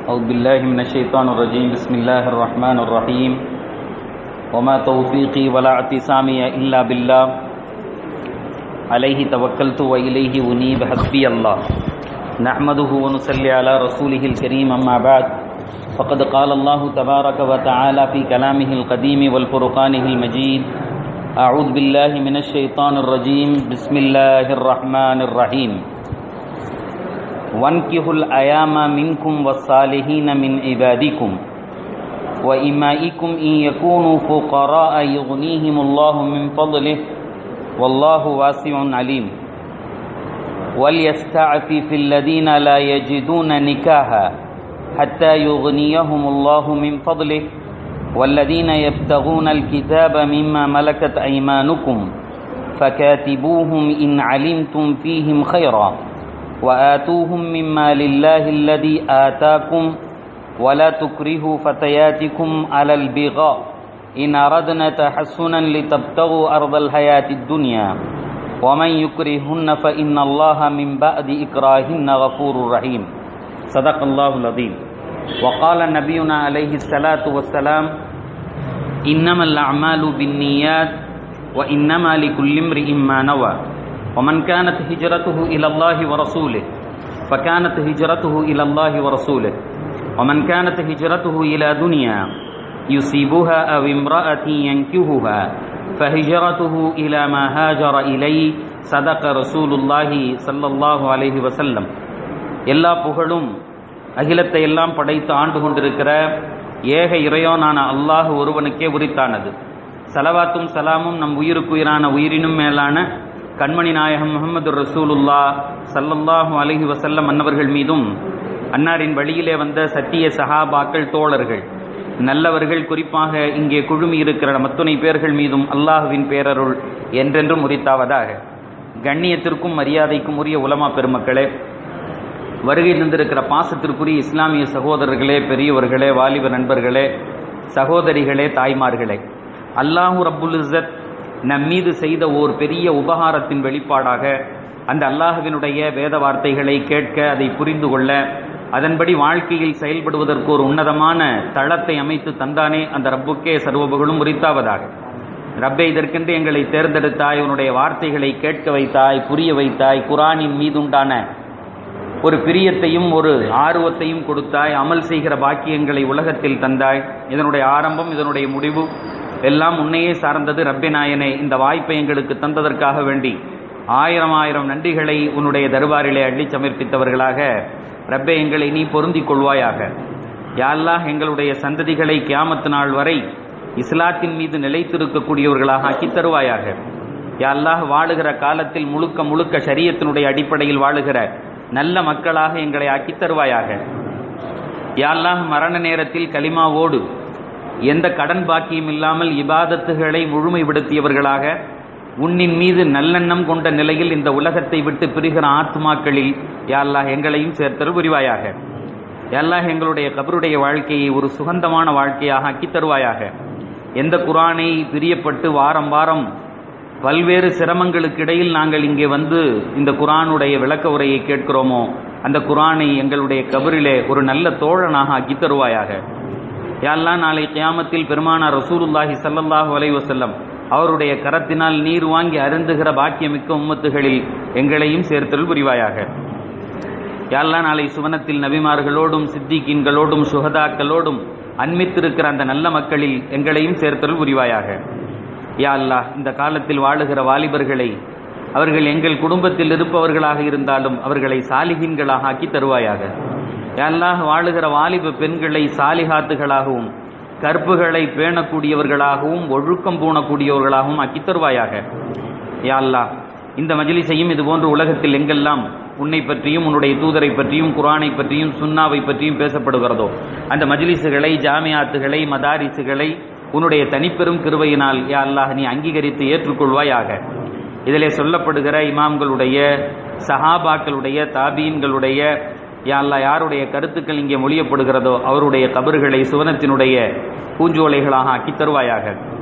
أعوذ بالله من الشيطان الرجيم بسم الله الرحمن الرحيم وما توفيقي ولا اعتصامي إلا بالله عليه توكلت وإليه أنيب حسبي الله نحمده ونصلي على رسوله الكريم أما بعد فقد قال الله تبارك وتعالى في كلامه القديم والفرقانه المجيد أعوذ بالله من الشيطان الرجيم بسم الله الرحمن الرحيم وانكحوا الأيام منكم والصالحين من عبادكم وإمائكم إن يكونوا فقراء يغنيهم الله من فضله والله واسع عليم وليستعفف الذين لا يجدون نكاحا حتى يغنيهم الله من فضله والذين يبتغون الكتاب مما ملكت أيمانكم فكاتبوهم إن علمتم فيهم خيرا وآتوهم مما لله الذي آتاكم ولا تكرهوا فتياتكم على البغاء إن أردنا تحسنا لتبتغوا أرض الحياة الدنيا ومن يكرهن فإن الله من بعد إكراهن غفور رحيم صدق الله العظيم وقال نبينا عليه الصلاة والسلام إنما الأعمال بالنيات وإنما لكل امرئ ما نوى ومن كانت هجرته إلى الله ورسوله فكانت هجرته إلى الله ورسوله ومن كانت هجرته إلى دنيا يصيبها أو امرأة ينكهها فهجرته إلى ما هاجر إليه صدق رسول الله صلى الله عليه وسلم எல்லா புகழும் அகிலத்தை எல்லாம் படைத்து ஆண்டு கொண்டிருக்கிற ஏக இறையோனான அல்லாஹ் ஒருவனுக்கே உரித்தானது சலவாத்தும் சலாமும் நம் உயிருக்குயிரான உயிரினும் மேலான கண்மணி நாயகம் முகமது ரசூலுல்லா சல்லல்லாஹு அலஹி வசல்லம் அன்னவர்கள் மீதும் அன்னாரின் வழியிலே வந்த சத்திய சஹாபாக்கள் தோழர்கள் நல்லவர்கள் குறிப்பாக இங்கே குழுமி இருக்கிற மத்துணை பேர்கள் மீதும் அல்லாஹுவின் பேரருள் என்றென்றும் உரித்தாவதாக கண்ணியத்திற்கும் மரியாதைக்கும் உரிய உலமா பெருமக்களே வருகை தந்திருக்கிற பாசத்திற்குரிய இஸ்லாமிய சகோதரர்களே பெரியவர்களே வாலிப நண்பர்களே சகோதரிகளே தாய்மார்களே அல்லாஹூ ரப்புல் இஸ்ஸத் நம் மீது செய்த ஓர் பெரிய உபகாரத்தின் வெளிப்பாடாக அந்த அல்லாஹுவினுடைய வேத வார்த்தைகளை கேட்க அதை புரிந்து கொள்ள அதன்படி வாழ்க்கையில் செயல்படுவதற்கு ஒரு உன்னதமான தளத்தை அமைத்து தந்தானே அந்த ரப்புக்கே சர்வபுகளும் உரித்தாவதாக ரப்பே இதற்கென்று எங்களை தேர்ந்தெடுத்தாய் உன்னுடைய வார்த்தைகளை கேட்க வைத்தாய் புரிய வைத்தாய் குரானின் மீதுண்டான ஒரு பிரியத்தையும் ஒரு ஆர்வத்தையும் கொடுத்தாய் அமல் செய்கிற பாக்கியங்களை உலகத்தில் தந்தாய் இதனுடைய ஆரம்பம் இதனுடைய முடிவு எல்லாம் உன்னையே சார்ந்தது ரப்பே நாயனே இந்த வாய்ப்பை எங்களுக்கு தந்ததற்காக வேண்டி ஆயிரம் ஆயிரம் நன்றிகளை உன்னுடைய தருபாரிலே அள்ளி சமர்ப்பித்தவர்களாக ரப்பே எங்களை நீ பொருந்திக் கொள்வாயாக யாழ்லாஹ் எங்களுடைய சந்ததிகளை கியாமத்து நாள் வரை இஸ்லாத்தின் மீது நிலைத்திருக்கக்கூடியவர்களாக ஆக்கி தருவாயாக யாழ்லாஹ் வாழுகிற காலத்தில் முழுக்க முழுக்க சரியத்தினுடைய அடிப்படையில் வாழுகிற நல்ல மக்களாக எங்களை ஆக்கி தருவாயாக யாழ்லாஹ் மரண நேரத்தில் கலிமாவோடு எந்த கடன் பாக்கியம் இல்லாமல் இபாதத்துகளை முழுமைப்படுத்தியவர்களாக உன்னின் மீது நல்லெண்ணம் கொண்ட நிலையில் இந்த உலகத்தை விட்டு பிரிகிற ஆத்மாக்களில் யாழ்லாஹ் எங்களையும் சேர்த்தல் புரிவாயாக யாழ்லாஹ் எங்களுடைய கபருடைய வாழ்க்கையை ஒரு சுகந்தமான வாழ்க்கையாக ஆக்கி தருவாயாக எந்த குரானை பிரியப்பட்டு வாரம் வாரம் பல்வேறு சிரமங்களுக்கு இடையில் நாங்கள் இங்கே வந்து இந்த குரானுடைய விளக்க உரையை கேட்கிறோமோ அந்த குரானை எங்களுடைய கபரிலே ஒரு நல்ல தோழனாக ஆக்கி தருவாயாக யாரெல்லாம் நாளை கியாமத்தில் பெருமானார் ரசூலுல்லாஹி சல்லல்லாஹு அலை வசல்லம் அவருடைய கரத்தினால் நீர் வாங்கி அருந்துகிற பாக்கியமிக்க உம்மத்துகளில் எங்களையும் சேர்த்தல் புரிவாயாக யாரெல்லாம் நாளை சுவனத்தில் நபிமார்களோடும் சித்திகீன்களோடும் சுகதாக்களோடும் அன்மித்திருக்கிற அந்த நல்ல மக்களில் எங்களையும் சேர்த்தல் புரிவாயாக யா அல்லாஹ் இந்த காலத்தில் வாழுகிற வாலிபர்களை அவர்கள் எங்கள் குடும்பத்தில் இருப்பவர்களாக இருந்தாலும் அவர்களை சாலிகின்களாக ஆக்கி தருவாயாக அல்லாஹ் வாழுகிற வாலிப பெண்களை சாலிகாத்துகளாகவும் கற்புகளை பேணக்கூடியவர்களாகவும் ஒழுக்கம் பூணக்கூடியவர்களாகவும் ஆக்கி தருவாயாக யா அல்லாஹ் இந்த மஜிலிசையும் இதுபோன்று உலகத்தில் எங்கெல்லாம் உன்னை பற்றியும் உன்னுடைய தூதரை பற்றியும் குரானை பற்றியும் சுன்னாவை பற்றியும் பேசப்படுகிறதோ அந்த மஜிலிசுகளை ஜாமியாத்துகளை மதாரிசுகளை உன்னுடைய தனிப்பெரும் கிருவையினால் யா அல்லாஹ் நீ அங்கீகரித்து ஏற்றுக்கொள்வாயாக இதிலே சொல்லப்படுகிற இமாம்களுடைய சஹாபாக்களுடைய தாபீன்களுடைய யா அல்லாஹ் யாருடைய கருத்துக்கள் இங்கே மொழியப்படுகிறதோ அவருடைய கபறுகளை சுவனத்தினுடைய பூஞ்சோலைகளாக ஆக்கி தருவாயாக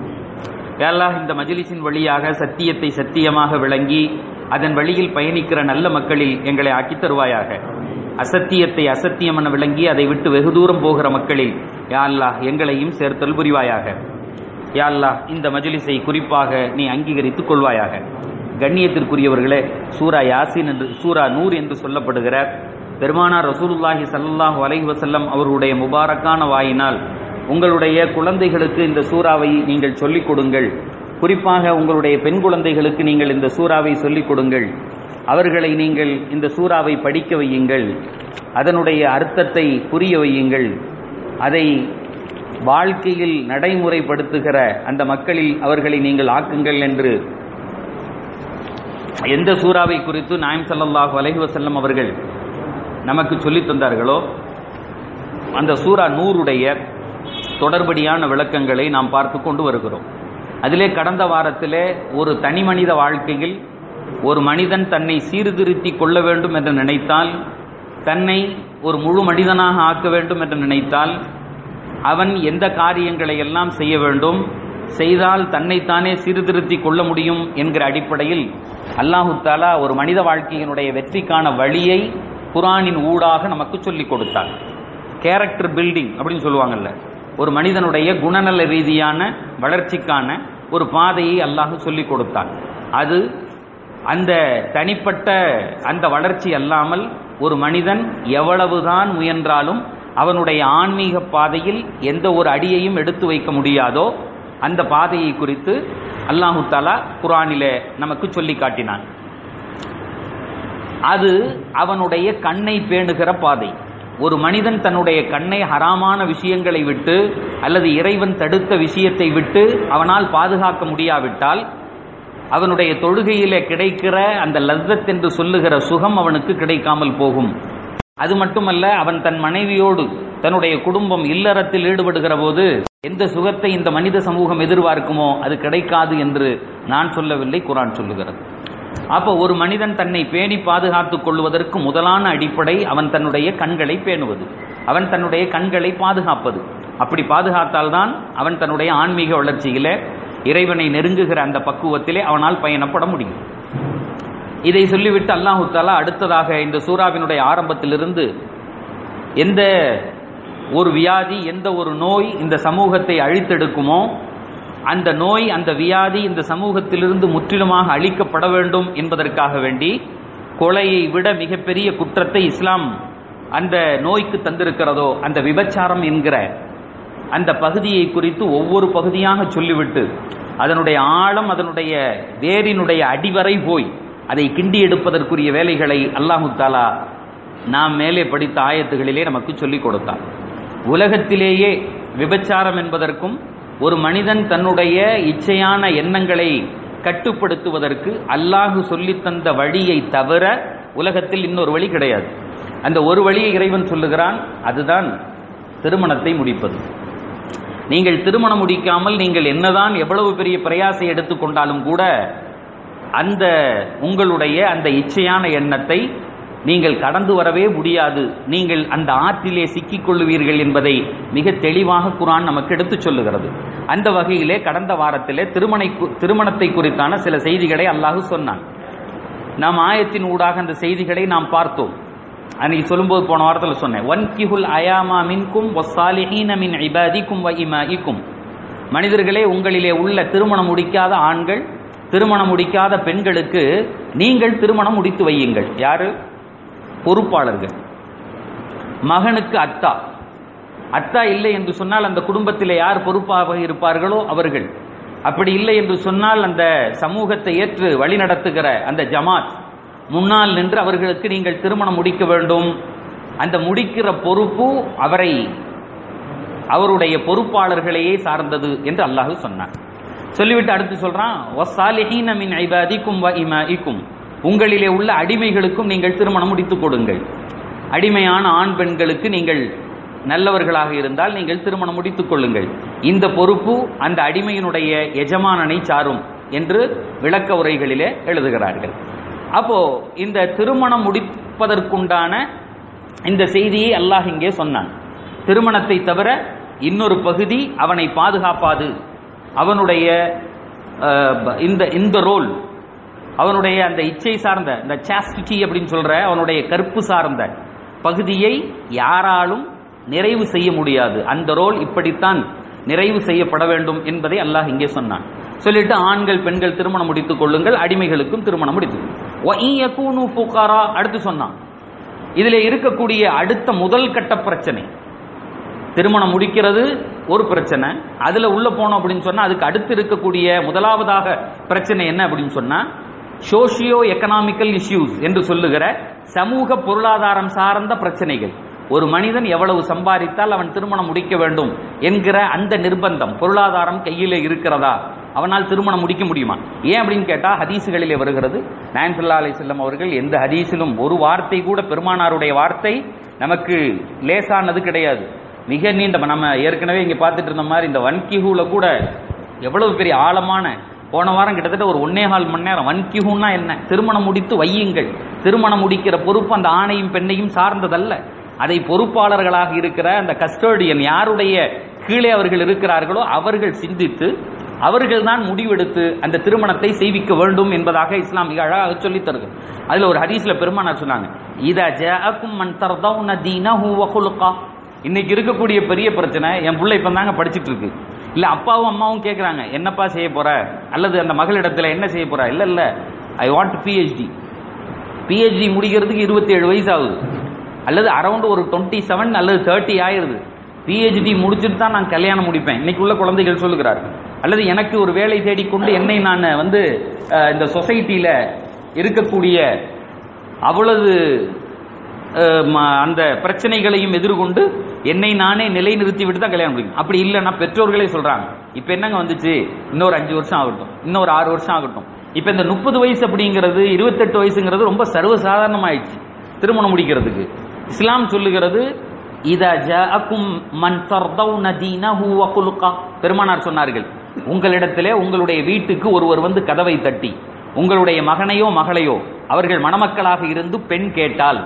யா அல்லாஹ் இந்த மஜிலிஸின் வழியாக சத்தியத்தை சத்தியமாக விளங்கி அதன் வழியில் பயணிக்கிற நல்ல மக்களில் எங்களை ஆக்கித் தருவாயாக அசத்தியத்தை அசத்தியம் என விளங்கி அதை விட்டு வெகு தூரம் போகிற மக்களில் யா அல்லாஹ் எங்களையும் சேர்த்தல் புரிவாயாக யா அல்லாஹ் இந்த மஜ்லிஸை குறிப்பாக நீ அங்கீகரித்துக் கொள்வாயாக கண்ணியத்திற்குரியவர்களே சூரா யாசின் என்று சூரா நூர் என்று சொல்லப்படுகிற பெருமானார் ரசூலுல்லாஹி ஸல்லல்லாஹு அலைஹி வஸல்லம் அவர்களுடைய முபாரக்கான வாயினால் உங்களுடைய குழந்தைகளுக்கு இந்த சூறாவை நீங்கள் சொல்லிக் கொடுங்கள் குறிப்பாக உங்களுடைய பெண் குழந்தைகளுக்கு நீங்கள் இந்த சூறாவை சொல்லிக் கொடுங்கள் அவர்களை நீங்கள் இந்த சூறாவை படிக்க வையுங்கள் அதனுடைய அர்த்தத்தை புரிய வையுங்கள் அதை வாழ்க்கையில் நடைமுறைப்படுத்துகிற அந்த மக்களில் அவர்களை நீங்கள் ஆக்குங்கள் என்று எந்த சூறாவை குறித்து நாயம் ஸல்லல்லாஹு அலைஹி வஸல்லம் அவர்கள் நமக்கு சொல்லித் தந்தார்களோ அந்த சூரா நூறுடைய தொடர்படியான விளக்கங்களை நாம் பார்த்து கொண்டு வருகிறோம் அதிலே கடந்த வாரத்திலே ஒரு தனி மனித வாழ்க்கையில் ஒரு மனிதன் தன்னை சீர்திருத்தி கொள்ள வேண்டும் என்று நினைத்தால் தன்னை ஒரு முழு மனிதனாக ஆக்க வேண்டும் என்று நினைத்தால் அவன் எந்த காரியங்களை எல்லாம் செய்ய வேண்டும் செய்தால் தன்னைத்தானே சீர்திருத்தி கொள்ள முடியும் என்கிற அடிப்படையில் அல்லாஹு தாலா ஒரு மனித வாழ்க்கையினுடைய வெற்றிக்கான வழியை குரானின் ஊடாக நமக்கு சொல்லிக் கொடுத்தார் கேரக்டர் பில்டிங் அப்படின்னு சொல்லுவாங்கல்ல ஒரு மனிதனுடைய குணநல ரீதியான வளர்ச்சிக்கான ஒரு பாதையை அல்லாஹ் சொல்லிக் கொடுத்தான் அது அந்த தனிப்பட்ட அந்த வளர்ச்சி அல்லாமல் ஒரு மனிதன் எவ்வளவுதான் முயன்றாலும் அவனுடைய ஆன்மீக பாதையில் எந்த ஒரு அடியையும் எடுத்து வைக்க முடியாதோ அந்த பாதையை குறித்து அல்லாஹு தாலா குரானிலே நமக்கு சொல்லி காட்டினான் அது அவனுடைய கண்ணை பேணுகிற பாதை ஒரு மனிதன் தன்னுடைய கண்ணை ஹராமான விஷயங்களை விட்டு அல்லது இறைவன் தடுத்த விஷயத்தை விட்டு அவனால் பாதுகாக்க முடியாவிட்டால் அவனுடைய தொழுகையிலே கிடைக்கிற அந்த லzzத் என்று சொல்லுகிற சுகம் அவனுக்கு கிடைக்காமல் போகும் அது மட்டுமல்ல அவன் தன் மனைவியோடு தன்னுடைய குடும்பம் இல்லறத்தில் ஈடுபடுகிற போது எந்த சுகத்தை இந்த மனித சமூகம் எதிர்பார்க்குமோ அது கிடைக்காது என்று நான் சொல்லவில்லை குரான் சொல்லுகிறது அப்போ ஒரு மனிதன் தன்னை பேணி பாதுகாத்துக் கொள்வதற்கு முதலான அடிப்படை அவன் தன்னுடைய கண்களை பேணுவது அவன் தன்னுடைய கண்களை பாதுகாப்பது அப்படி பாதுகாத்தால்தான் அவன் தன்னுடைய ஆன்மீக வளர்ச்சியிலே இறைவனை நெருங்குகிற அந்த பக்குவத்திலே அவனால் பயணப்பட முடியும் இதை சொல்லிவிட்டு அல்லாஹு தாலா அடுத்ததாக இந்த சூறாவினுடைய ஆரம்பத்திலிருந்து எந்த ஒரு வியாதி எந்த ஒரு நோய் இந்த சமூகத்தை அழித்தெடுக்குமோ அந்த நோய் அந்த வியாதி இந்த சமூகத்திலிருந்து முற்றிலுமாக அழிக்கப்பட வேண்டும் என்பதற்காக வேண்டி கொலையை விட மிகப்பெரிய குற்றத்தை இஸ்லாம் அந்த நோய்க்கு தந்திருக்கிறதோ அந்த விபச்சாரம் என்கிற அந்த பகுதியை குறித்து ஒவ்வொரு பகுதியாக சொல்லிவிட்டு அதனுடைய ஆழம் அதனுடைய வேரினுடைய அடிவரை போய் அதை கிண்டி எடுப்பதற்குரிய வேலைகளை அல்லாஹு தாலா நாம் மேலே படித்த ஆயத்துகளிலே நமக்கு சொல்லிக் கொடுத்தார் உலகத்திலேயே விபச்சாரம் என்பதற்கும் ஒரு மனிதன் தன்னுடைய இச்சையான எண்ணங்களை கட்டுப்படுத்துவதற்கு அல்லாஹு சொல்லித்தந்த வழியை தவிர உலகத்தில் இன்னொரு வழி கிடையாது அந்த ஒரு வழியை இறைவன் சொல்லுகிறான் அதுதான் திருமணத்தை முடிப்பது நீங்கள் திருமணம் முடிக்காமல் நீங்கள் என்னதான் எவ்வளவு பெரிய பிரயாசை எடுத்துக்கொண்டாலும் கூட அந்த உங்களுடைய அந்த இச்சையான எண்ணத்தை நீங்கள் கடந்து வரவே முடியாது நீங்கள் அந்த ஆற்றிலே சிக்கிக் கொள்ளுவீர்கள் என்பதை மிக தெளிவாக குரான் நமக்கு எடுத்துச் சொல்லுகிறது அந்த வகையிலே கடந்த வாரத்திலே திருமணை திருமணத்தை குறித்தான சில செய்திகளை அல்லாஹு சொன்னான் நாம் ஆயத்தின் ஊடாக அந்த செய்திகளை நாம் பார்த்தோம் அன்னைக்கு சொல்லும்போது போன வாரத்தில் சொன்னேன் ஒன் கிஹுல் அயாமா மின்கும் ஒசாலிஹீன மின் இபாதிக்கும் வ இமாஇக்கும் மனிதர்களே உங்களிலே உள்ள திருமணம் முடிக்காத ஆண்கள் திருமணம் முடிக்காத பெண்களுக்கு நீங்கள் திருமணம் முடித்து வையுங்கள் யாரு பொறுப்பாளர்கள் மகனுக்கு அத்தா அத்தா இல்லை என்று சொன்னால் அந்த குடும்பத்தில் யார் பொறுப்பாக இருப்பார்களோ அவர்கள் அப்படி இல்லை என்று சொன்னால் அந்த சமூகத்தை ஏற்று வழிநடத்துகிற அந்த ஜமாத் முன்னால் நின்று அவர்களுக்கு நீங்கள் திருமணம் முடிக்க வேண்டும் அந்த முடிக்கிற பொறுப்பு அவரை அவருடைய பொறுப்பாளர்களையே சார்ந்தது என்று அல்லாஹ் சொன்னார் சொல்லிவிட்டு அடுத்து சொல்றான் வசாலிஹீன மின் ஐபாதிக்கும் வ இமாஇக்கும் உங்களிலே உள்ள அடிமைகளுக்கும் நீங்கள் திருமணம் முடித்துக் கொடுங்கள் அடிமையான ஆண் பெண்களுக்கு நீங்கள் நல்லவர்களாக இருந்தால் நீங்கள் திருமணம் முடித்துக் கொள்ளுங்கள் இந்த பொறுப்பு அந்த அடிமையினுடைய எஜமானனை சாரும் என்று விளக்க உரைகளிலே எழுதுகிறார்கள் அப்போ இந்த திருமணம் முடிப்பதற்குண்டான இந்த செய்தியை அல்லாஹ் இங்கே சொன்னான் திருமணத்தை தவிர இன்னொரு பகுதி அவனை பாதுகாப்பாது அவனுடைய இந்த இந்த ரோல் அவனுடைய அந்த இச்சை சார்ந்த இந்த சாஸ்டிட்டி அப்படின்னு சொல்ற அவனுடைய கற்பு சார்ந்த பகுதியை யாராலும் நிறைவு செய்ய முடியாது அந்த ரோல் இப்படித்தான் நிறைவு செய்யப்பட வேண்டும் என்பதை அல்லாஹ் இங்கே சொன்னான் சொல்லிட்டு ஆண்கள் பெண்கள் திருமணம் முடித்துக் கொள்ளுங்கள் அடிமைகளுக்கும் திருமணம் முடித்து புகாரா அடுத்து சொன்னான் இதுல இருக்கக்கூடிய அடுத்த முதல் கட்ட பிரச்சனை திருமணம் முடிக்கிறது ஒரு பிரச்சனை அதுல உள்ள போனோம் அப்படின்னு சொன்னா அதுக்கு அடுத்து இருக்கக்கூடிய முதலாவதாக பிரச்சனை என்ன அப்படின்னு சொன்னா சோசியோ எக்கனாமிக்கல் இஷ்யூஸ் என்று சொல்லுகிற சமூக பொருளாதாரம் சார்ந்த பிரச்சனைகள் ஒரு மனிதன் எவ்வளவு சம்பாதித்தால் அவன் திருமணம் முடிக்க வேண்டும் என்கிற அந்த நிர்பந்தம் பொருளாதாரம் கையில் இருக்கிறதா அவனால் திருமணம் முடிக்க முடியுமா ஏன் அப்படின்னு கேட்டா ஹதீசுகளிலே வருகிறது நாயன் சல்லா அலி செல்லம் அவர்கள் எந்த ஹதீஸிலும் ஒரு வார்த்தை கூட பெருமானாருடைய வார்த்தை நமக்கு லேசானது கிடையாது மிக நீண்ட நம்ம ஏற்கனவே இங்க பார்த்துட்டு இருந்த மாதிரி இந்த வன்கிஹூல கூட எவ்வளவு பெரிய ஆழமான போன வாரம் கிட்டத்தட்ட ஒரு ஒன்னே கால் மணி நேரம் வன்கிஹூன்னா என்ன திருமணம் முடித்து வையுங்கள் திருமணம் முடிக்கிற பொறுப்பு அந்த ஆணையும் பெண்ணையும் சார்ந்ததல்ல அதை பொறுப்பாளர்களாக இருக்கிற அந்த கஸ்டோடியன் யாருடைய கீழே அவர்கள் இருக்கிறார்களோ அவர்கள் சிந்தித்து அவர்கள் தான் முடிவெடுத்து அந்த திருமணத்தை செய்விக்க வேண்டும் என்பதாக இஸ்லாம் மிக அழகாக சொல்லித் தருது அதுல ஒரு ஹதீஸ்ல பெருமானார் சொன்னாங்க இதா ஜாஅக்கும் மன் தர்தவுன தீனஹு வ குலுகா இன்னைக்கு இருக்கக்கூடிய பெரிய பிரச்சனை என் பிள்ளை இப்ப தாங்க படிச்சிட்டு இருக்கு இல்ல அப்பாவும் அம்மாவும் கேக்குறாங்க என்னப்பா செய்ய போற அல்லது அந்த மகளிடத்துல என்ன செய்ய போற இல்ல இல்ல ஐ வாண்ட் பிஹெச்டி பிஹெச்டி முடிக்கிறதுக்கு இருபத்தி ஏழு வயசு ஆகுது அல்லது அரௌண்ட் ஒரு டுவெண்ட்டி செவன் அல்லது தேர்ட்டி ஆயிருது பிஹெச்டி முடிச்சுட்டு தான் நான் கல்யாணம் முடிப்பேன் இன்னைக்கு உள்ள குழந்தைகள் சொல்லுகிறார் அல்லது எனக்கு ஒரு வேலை தேடிக்கொண்டு என்னை நான் வந்து அஹ், இந்த சொசைட்டியில இருக்கக்கூடிய அவ்வளவு அஹ், ம- அந்த பிரச்சனைகளையும் எதிர்கொண்டு என்னை நானே நிலைநிறுத்தி விட்டு தான் கல்யாணம் முடிக்கும் அப்படி இல்லைன்னா பெற்றோர்களே சொல்றாங்க இப்ப என்னங்க வந்துச்சு இன்னொரு அஞ்சு வருஷம் ஆகட்டும் இன்னொரு ஆறு வருஷம் ஆகட்டும் இப்ப இந்த முப்பது வயசு அப்படிங்கிறது இருபத்தெட்டு வயசுங்கிறது ரொம்ப சர்வசாதாரணமாயிடுச்சு திருமணம் முடிக்கிறதுக்கு இஸ்லாம் சொல்லுகிறது இதா ஜாஅக்கும் மன் தர்தவுன தீனஹு வ குலுகா பெருமானார் சொன்னார்கள் உங்களிடத்திலே உங்களுடைய வீட்டுக்கு ஒருவர் வந்து கதவை தட்டி உங்களுடைய மகனையோ மகளையோ அவர்கள் மணமக்களாக இருந்து பெண் கேட்டால்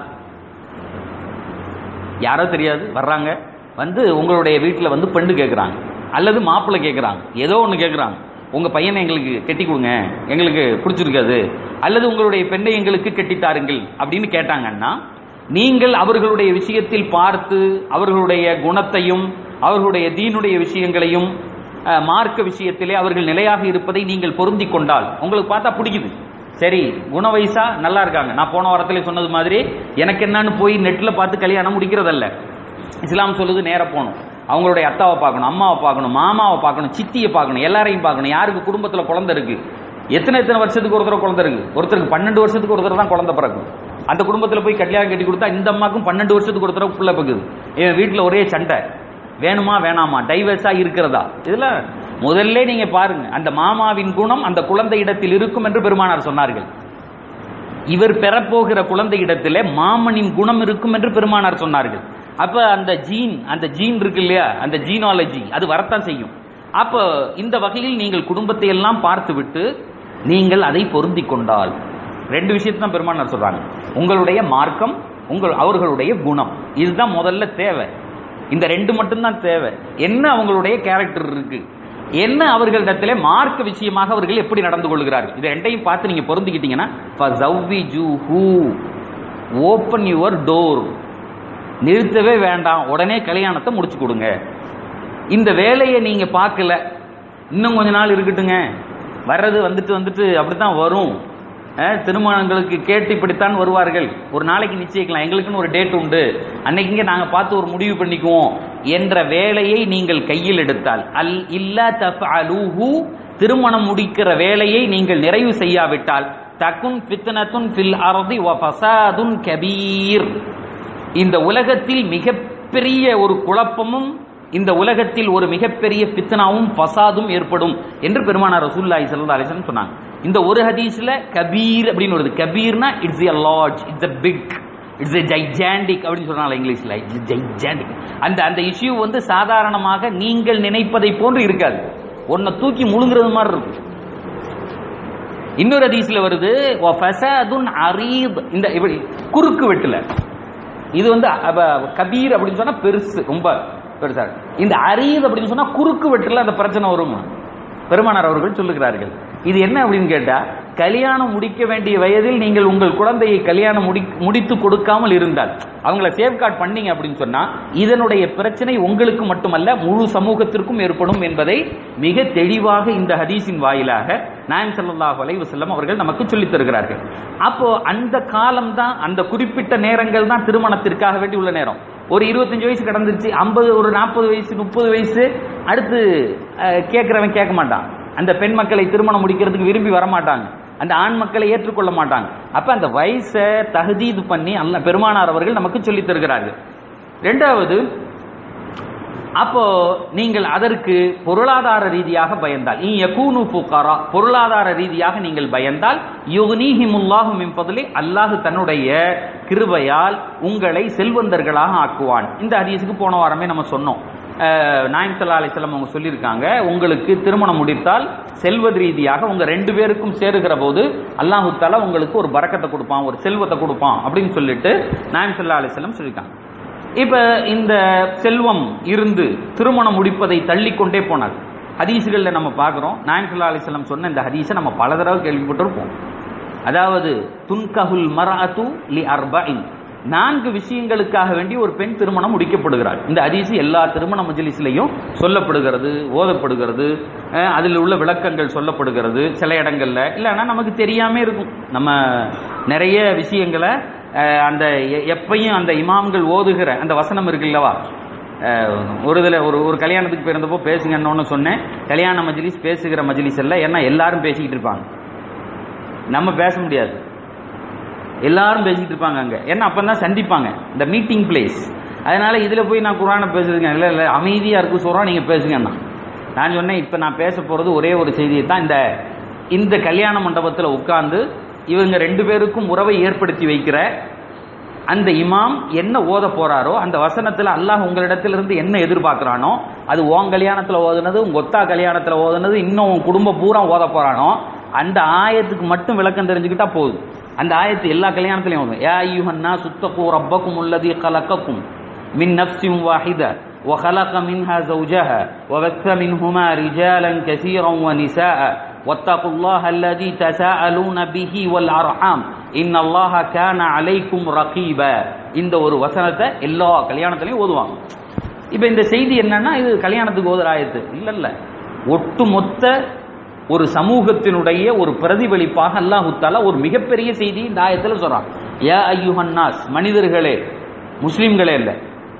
யாரோ தெரியாது வர்றாங்க வந்து உங்களுடைய வீட்டில் வந்து பெண்ணு கேட்குறாங்க அல்லது மாப்பிள்ளை கேட்குறாங்க ஏதோ ஒன்று கேட்குறாங்க உங்கள் பையனை எங்களுக்கு கட்டி கொடுங்க எங்களுக்கு பிடிச்சிருக்காது அல்லது உங்களுடைய பெண்ணை எங்களுக்கு கட்டித்தாருங்கள் அப்படின்னு கேட்டாங்கன்னா நீங்கள் அவர்களுடைய விஷயத்தில் பார்த்து அவர்களுடைய குணத்தையும் அவர்களுடைய தீனுடைய விஷயங்களையும் அஹ், மார்க்க விஷயத்திலே அவர்கள் நிலையாக இருப்பதை நீங்கள் பொருந்தி கொண்டால் உங்களுக்கு பார்த்தா பிடிக்குது சரி குண வயசா நல்லா இருக்காங்க நான் போன வாரத்திலே சொன்னது மாதிரி எனக்கு என்னன்னு போய் நெட்ல பார்த்து கல்யாணம் முடிக்கிறதல்ல இஸ்லாம் சொல்லுது நேரா போகணும் அவங்களுடைய அத்தாவை பார்க்கணும் அம்மாவை பார்க்கணும் மாமாவை பார்க்கணும் சித்தியை பார்க்கணும் எல்லாரையும் பார்க்கணும் யாருக்கு குடும்பத்துல குழந்தை இருக்கு எத்தனை எத்தனை வருஷத்துக்கு ஒரு தடவை குழந்தை இருக்கு ஒருத்தருக்கு பன்னெண்டு வருஷத்துக்கு ஒரு தடவை தான் குழந்தை பிறக்கும் அந்த குடும்பத்துல போய் கல்யாணம் கட்டி கொடுத்தா இந்த அம்மாக்கும் பன்னெண்டு வருஷத்துக்கு ஒரு தடவை புள்ள பக்குது என் வீட்டுல ஒரே சண்டை வேணுமா வேணாமா டைவர்ஸா இருக்கிறதா இதுல முதல்ல நீங்க பாருங்க அந்த மாமாவின் குணம் அந்த குழந்தை இடத்தில் இருக்கும் என்று பெருமானார் சொன்னார்கள் இவர் பெறப்போகிற குழந்தை இடத்திலே மாமனின் குணம் இருக்கும் என்று பெருமானார் சொன்னார்கள் அப்ப அந்த ஜீன் அந்த ஜீன் இருக்கு இல்லையா அந்த ஜீனாலஜி அது வரத்தான் செய்யும் அப்ப இந்த வகையில் நீங்கள் குடும்பத்தை எல்லாம் பார்த்துவிட்டு நீங்கள் அதை பொருந்தி கொண்டால் ரெண்டு விஷயத்தை தான் பெருமானார் சொல்றாங்க உங்களுடைய மார்க்கம் உங்கள் அவர்களுடைய குணம் இதுதான் முதல்ல தேவை இந்த ரெண்டு மட்டும்தான் தேவை என்ன அவங்களுடைய கேரக்டர் இருக்கு என்ன அவர்களிடத்திலே மார்க்க விஷயமாக அவர்கள் எப்படி நடந்து கொள்கிறார்கள் இது ரெண்டையும் பார்த்து நீங்க பொருந்திக்கிட்டீங்கன்னா ஓப்பன் யுவர் டோர் நிறுத்தவே வேண்டாம் உடனே கல்யாணத்தை முடிச்சு கொடுங்க இந்த வேலையை நீங்க பார்க்கல இன்னும் கொஞ்ச நாள் இருக்கட்டுங்க வர்றது வந்துட்டு வந்துட்டு அப்படித்தான் வரும் அஹ், திருமணங்களுக்கு கேட்டு இப்படித்தான் வருவார்கள் ஒரு நாளைக்கு நிச்சயிக்கலாம் எங்களுக்குன்னு ஒரு டேட் உண்டு அன்னைக்குங்க நாங்க பார்த்து ஒரு முடிவு பண்ணிக்குவோம் என்ற வேலையை நீங்கள் கையில் எடுத்தால் அல் இல்லா தஃஅலூஹு திருமணம் முடிக்கிற வேலையை நீங்கள் நிறைவு செய்யாவிட்டால் தகுன் ஃபித்னத்துன் ஃபில் அர்தி வ ஃபசாதுன் கபீர் இந்த உலகத்தில் மிகப்பெரிய ஒரு குழப்பமும் இந்த உலகத்தில் ஒரு மிகப்பெரிய பித்தனாவும் பசாதும் ஏற்படும் என்று பெருமானார் ரசூல்லாய் சல்லா அலிஸ்லாம் சொன்னாங்க இந்த ஒரு ஹதீஸ்ல கபீர் அப்படின்னு வருது கபீர்னா it's a large it's a big it's a gigantic அப்படின்னு சொன்னாங்க இங்கிலீஷ்ல இட்ஸ் ஜைஜாண்டிக் அந்த அந்த இஷ்யூ வந்து சாதாரணமாக நீங்கள் நினைப்பதை போன்று இருக்காது உன்னை தூக்கி முழுங்குறது மாதிரி இருக்கும் இன்னொரு ஹதீஸ்ல வருது "வ ஃபஸாதுன் அரீத் இந்த இப்படி குறுக்கு வெட்டுல இது வந்து அப- கபீர் அப்படின்னு சொன்னா பெருசு ரொம்ப பெருசா இருக்கு. இந்த அரீத் அப்படின்னு சொன்னா குறுக்கு வெட்டுல அந்த பிரச்சனை வரும் பெருமானார் அவர்கள் சொல்லுகிறார்கள் இது என்ன அப்படின்னு கேட்டா கல்யாணம் முடிக்க வேண்டிய வயதில் நீங்கள் உங்கள் குழந்தையை கல்யாணம் முடி முடித்து கொடுக்காமல் இருந்தால் அவங்கள சேஃப்கார்ட் பண்ணீங்க அப்படின்னு சொன்னா இதனுடைய பிரச்சனை உங்களுக்கு மட்டுமல்ல முழு சமூகத்திற்கும் ஏற்படும் என்பதை மிக தெளிவாக இந்த ஹதீஸின் வாயிலாக நாயம் ஸல்லல்லாஹு அலைஹி வஸல்லம் அவர்கள் நமக்கு சொல்லித் தருகிறார்கள் அப்போ அந்த காலம் தான் அந்த குறிப்பிட்ட நேரங்கள் தான் திருமணத்திற்காக வேண்டி உள்ள நேரம் ஒரு இருபத்தஞ்சு வயசு கடந்துருச்சு ஐம்பது ஒரு நாற்பது வயசு முப்பது வயசு அடுத்து அஹ், கேட்கிறவன் கேட்க மாட்டான் அந்த பெண் மக்களை திருமணம் முடிக்கிறதுக்கு விரும்பி வர மாட்டாங்க அந்த ஆண் மக்களை ஏற்றுக்கொள்ள மாட்டாங்க அப்ப அந்த வயசை தகுதீது பண்ணி அல்ல பெருமானார் அவர்கள் நமக்கு சொல்லித் தருகிறார்கள் ரெண்டாவது அப்போ நீங்கள் அதற்கு பொருளாதார ரீதியாக பயந்தால் இ யகூனு ஃபுகரா பொருளாதார ரீதியாக நீங்கள் பயந்தால் யுக்னீஹிமுல்லாஹு மின் ஃபضலி அல்லாஹ் தன்னுடைய கிருபையால் உங்களை செல்வந்தர்களாக ஆக்குவான் இந்த ஹதீஸுக்கு போன வாரமே நம்ம சொன்னோம் அஹ், நாயம் ஸல்லல்லாஹு அலைஹி வஸல்லம் அவங்க சொல்லியிருக்காங்க உங்களுக்கு திருமணம் முடித்தால் செல்வ ரீதியாக உங்க ரெண்டு பேருக்கும் சேருகிற போது அல்லாஹு தஆலா உங்களுக்கு ஒரு பரக்கத்தை கொடுப்பான் ஒரு செல்வத்தை கொடுப்பான் அப்படின்னு சொல்லிட்டு நாயம் ஸல்லல்லாஹு அலைஹி வஸல்லம் சொல்லியிருக்காங்க இப்ப இந்த செல்வம் இருந்து திருமணம் முடிப்பதை தள்ளிக்கொண்டே போனார் ஹதீசுகள்ல நம்ம பார்க்கிறோம் நாயம் ஸல்லல்லாஹு அலைஹி வஸல்லம் சொன்ன இந்த ஹதீஸை நம்ம பல தடவை கேள்விப்பட்டிருப்போம் அதாவது துன்கஹுல் மரஅது லி அர்பஇன் நான்கு விஷயங்களுக்காக வேண்டி ஒரு பெண் திருமணம் முடிக்கப்படுகிறாள் இந்த ஹதீஸ் எல்லா திருமண மஜ்லிஸ்லயும் சொல்லப்படுகிறது ஓதப்படுகிறது அஹ், அதில் உள்ள விளக்கங்கள் சொல்லப்படுகிறது சில இடங்கள்ல இல்லைன்னா நமக்கு தெரியாம இருக்கும் நம்ம நிறைய விஷயங்களை அஹ், அந்த எ- எப்பையும் அந்த இமாம்கள் ஓதுகிற அந்த வசனம் இருக்குல்லவா அஹ், ஒரு இதில் ஒரு ஒரு கல்யாணத்துக்கு போயிருந்தப்போ பேசுங்கன்னு சொன்னேன் கல்யாண மஜ்லிஸ் பேசுகிற மஜ்லிஸ் எல்லாம் ஏன்னா எல்லாரும் பேசிக்கிட்டு இருப்பாங்க நம்ம பேச முடியாது எல்லாரும் பேசிக்கிட்டு இருப்பாங்க அங்க ஏன்னா அப்பதான் சந்திப்பாங்க இந்த மீட்டிங் பிளேஸ் அதனால இதுல போய் நான் குரானை பேசுறதுங்க இல்ல இல்ல அமைதியா இருக்கு சொல்றோம் நீங்க பேசுங்கண்ணா நான் சொன்னேன் இப்ப நான் பேச போறது ஒரே ஒரு செய்தியை தான் இந்த இந்த கல்யாண மண்டபத்துல உட்கார்ந்து இவங்க ரெண்டு பேருக்கும் உறவை ஏற்படுத்தி வைக்கிற அந்த இமாம் என்ன ஓத போறாரோ அந்த வசனத்துல அல்லாஹ் உங்களிடத்திலிருந்து என்ன எதிர்பார்க்கறானோ அது உன் கல்யாணத்துல ஓதுனது உங்க ஒத்தா கல்யாணத்துல ஓதுனது இன்னும் உன் குடும்பம் பூரா ஓத போறானோ அந்த ஆயத்துக்கு மட்டும் விளக்கம் தெரிஞ்சுக்கிட்டா போதும் அந்த ஆயத்து எல்லா கல்யாணத்திலையும் ஓதும் யா ஐயுஹன்னா சுத்தகு ரப்பக்கும் உள்ளதி கலக்கக்கும் மின் நஃப்ஸின் வாஹிதா وخلق منها زوجها وبث منهما رجالا كثيرا ونساء واتقوا الله الذي تساءلون به والأرحام إن الله كان عليكم رقيبا இந்த ஒரு வசனத்தை எல்லா கல்யாணத்திலையும் ஓதுவாங்க இப்ப இந்த செய்தி என்னன்னா இது கல்யாணத்துக்கு ஓதுற ஆயத்து இல்ல இல்ல ஒட்டுமொத்த ஒரு சமூகத்தினுடைய ஒரு பிரதிபலிப்பாக அல்லாஹு தாலா ஒரு மிகப்பெரிய செய்தி இந்த ஆயத்துல சொல்றான் யா ஐயுஹன்னாஸ் மனிதர்களே முஸ்லிம்களே இல்ல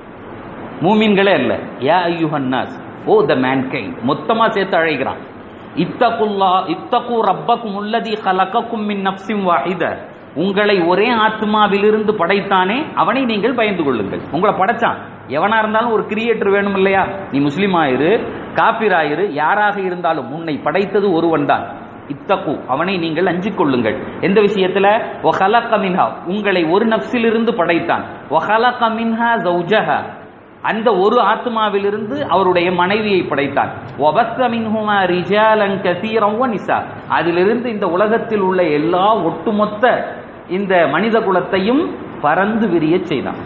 மூமின்களே இல்ல யா ஐயுஹன்னாஸ் ஓ த மேன்கைண்ட் மொத்தமா சேர்த்து அழைக்கிறான் இத்தகுல்லா இத்தகு ரப்பக்கும் உள்ளதி கலக்கக்கும் மின் நப்சிம் வாஹித உங்களை ஒரே ஆத்மாவிலிருந்து படைத்தானே அவனை நீங்கள் பயந்து கொள்ளுங்கள் உங்களை படைச்சான் எவனா இருந்தாலும் ஒரு கிரியேட்டர் வேணும் இல்லையா நீ முஸ்லீம் ஆயிரு காபிர் ஆயிரு யாராக இருந்தாலும் உன்னை படைத்தது ஒருவன் தான் இத்தகு அவனை நீங்கள் அஞ்சிக் கொள்ளுங்கள் எந்த விஷயத்துல ஒஹலக மின்ஹா உங்களை ஒரு நப்சிலிருந்து படைத்தான் ஒஹலக மின்ஹா ஜௌஜஹா அந்த ஒரு ஆத்மாவிலிருந்து அவருடைய மனைவியை படைத்தான் வபஸ்ஸ மின்ஹுமா ரிஜாலன் கஸீரன் வ நிசா அதிலிருந்து இந்த உலகத்தில் உள்ள எல்லா ஒட்டுமொத்த இந்த மனித குலத்தையும் பறந்து விரியச் செய்தான்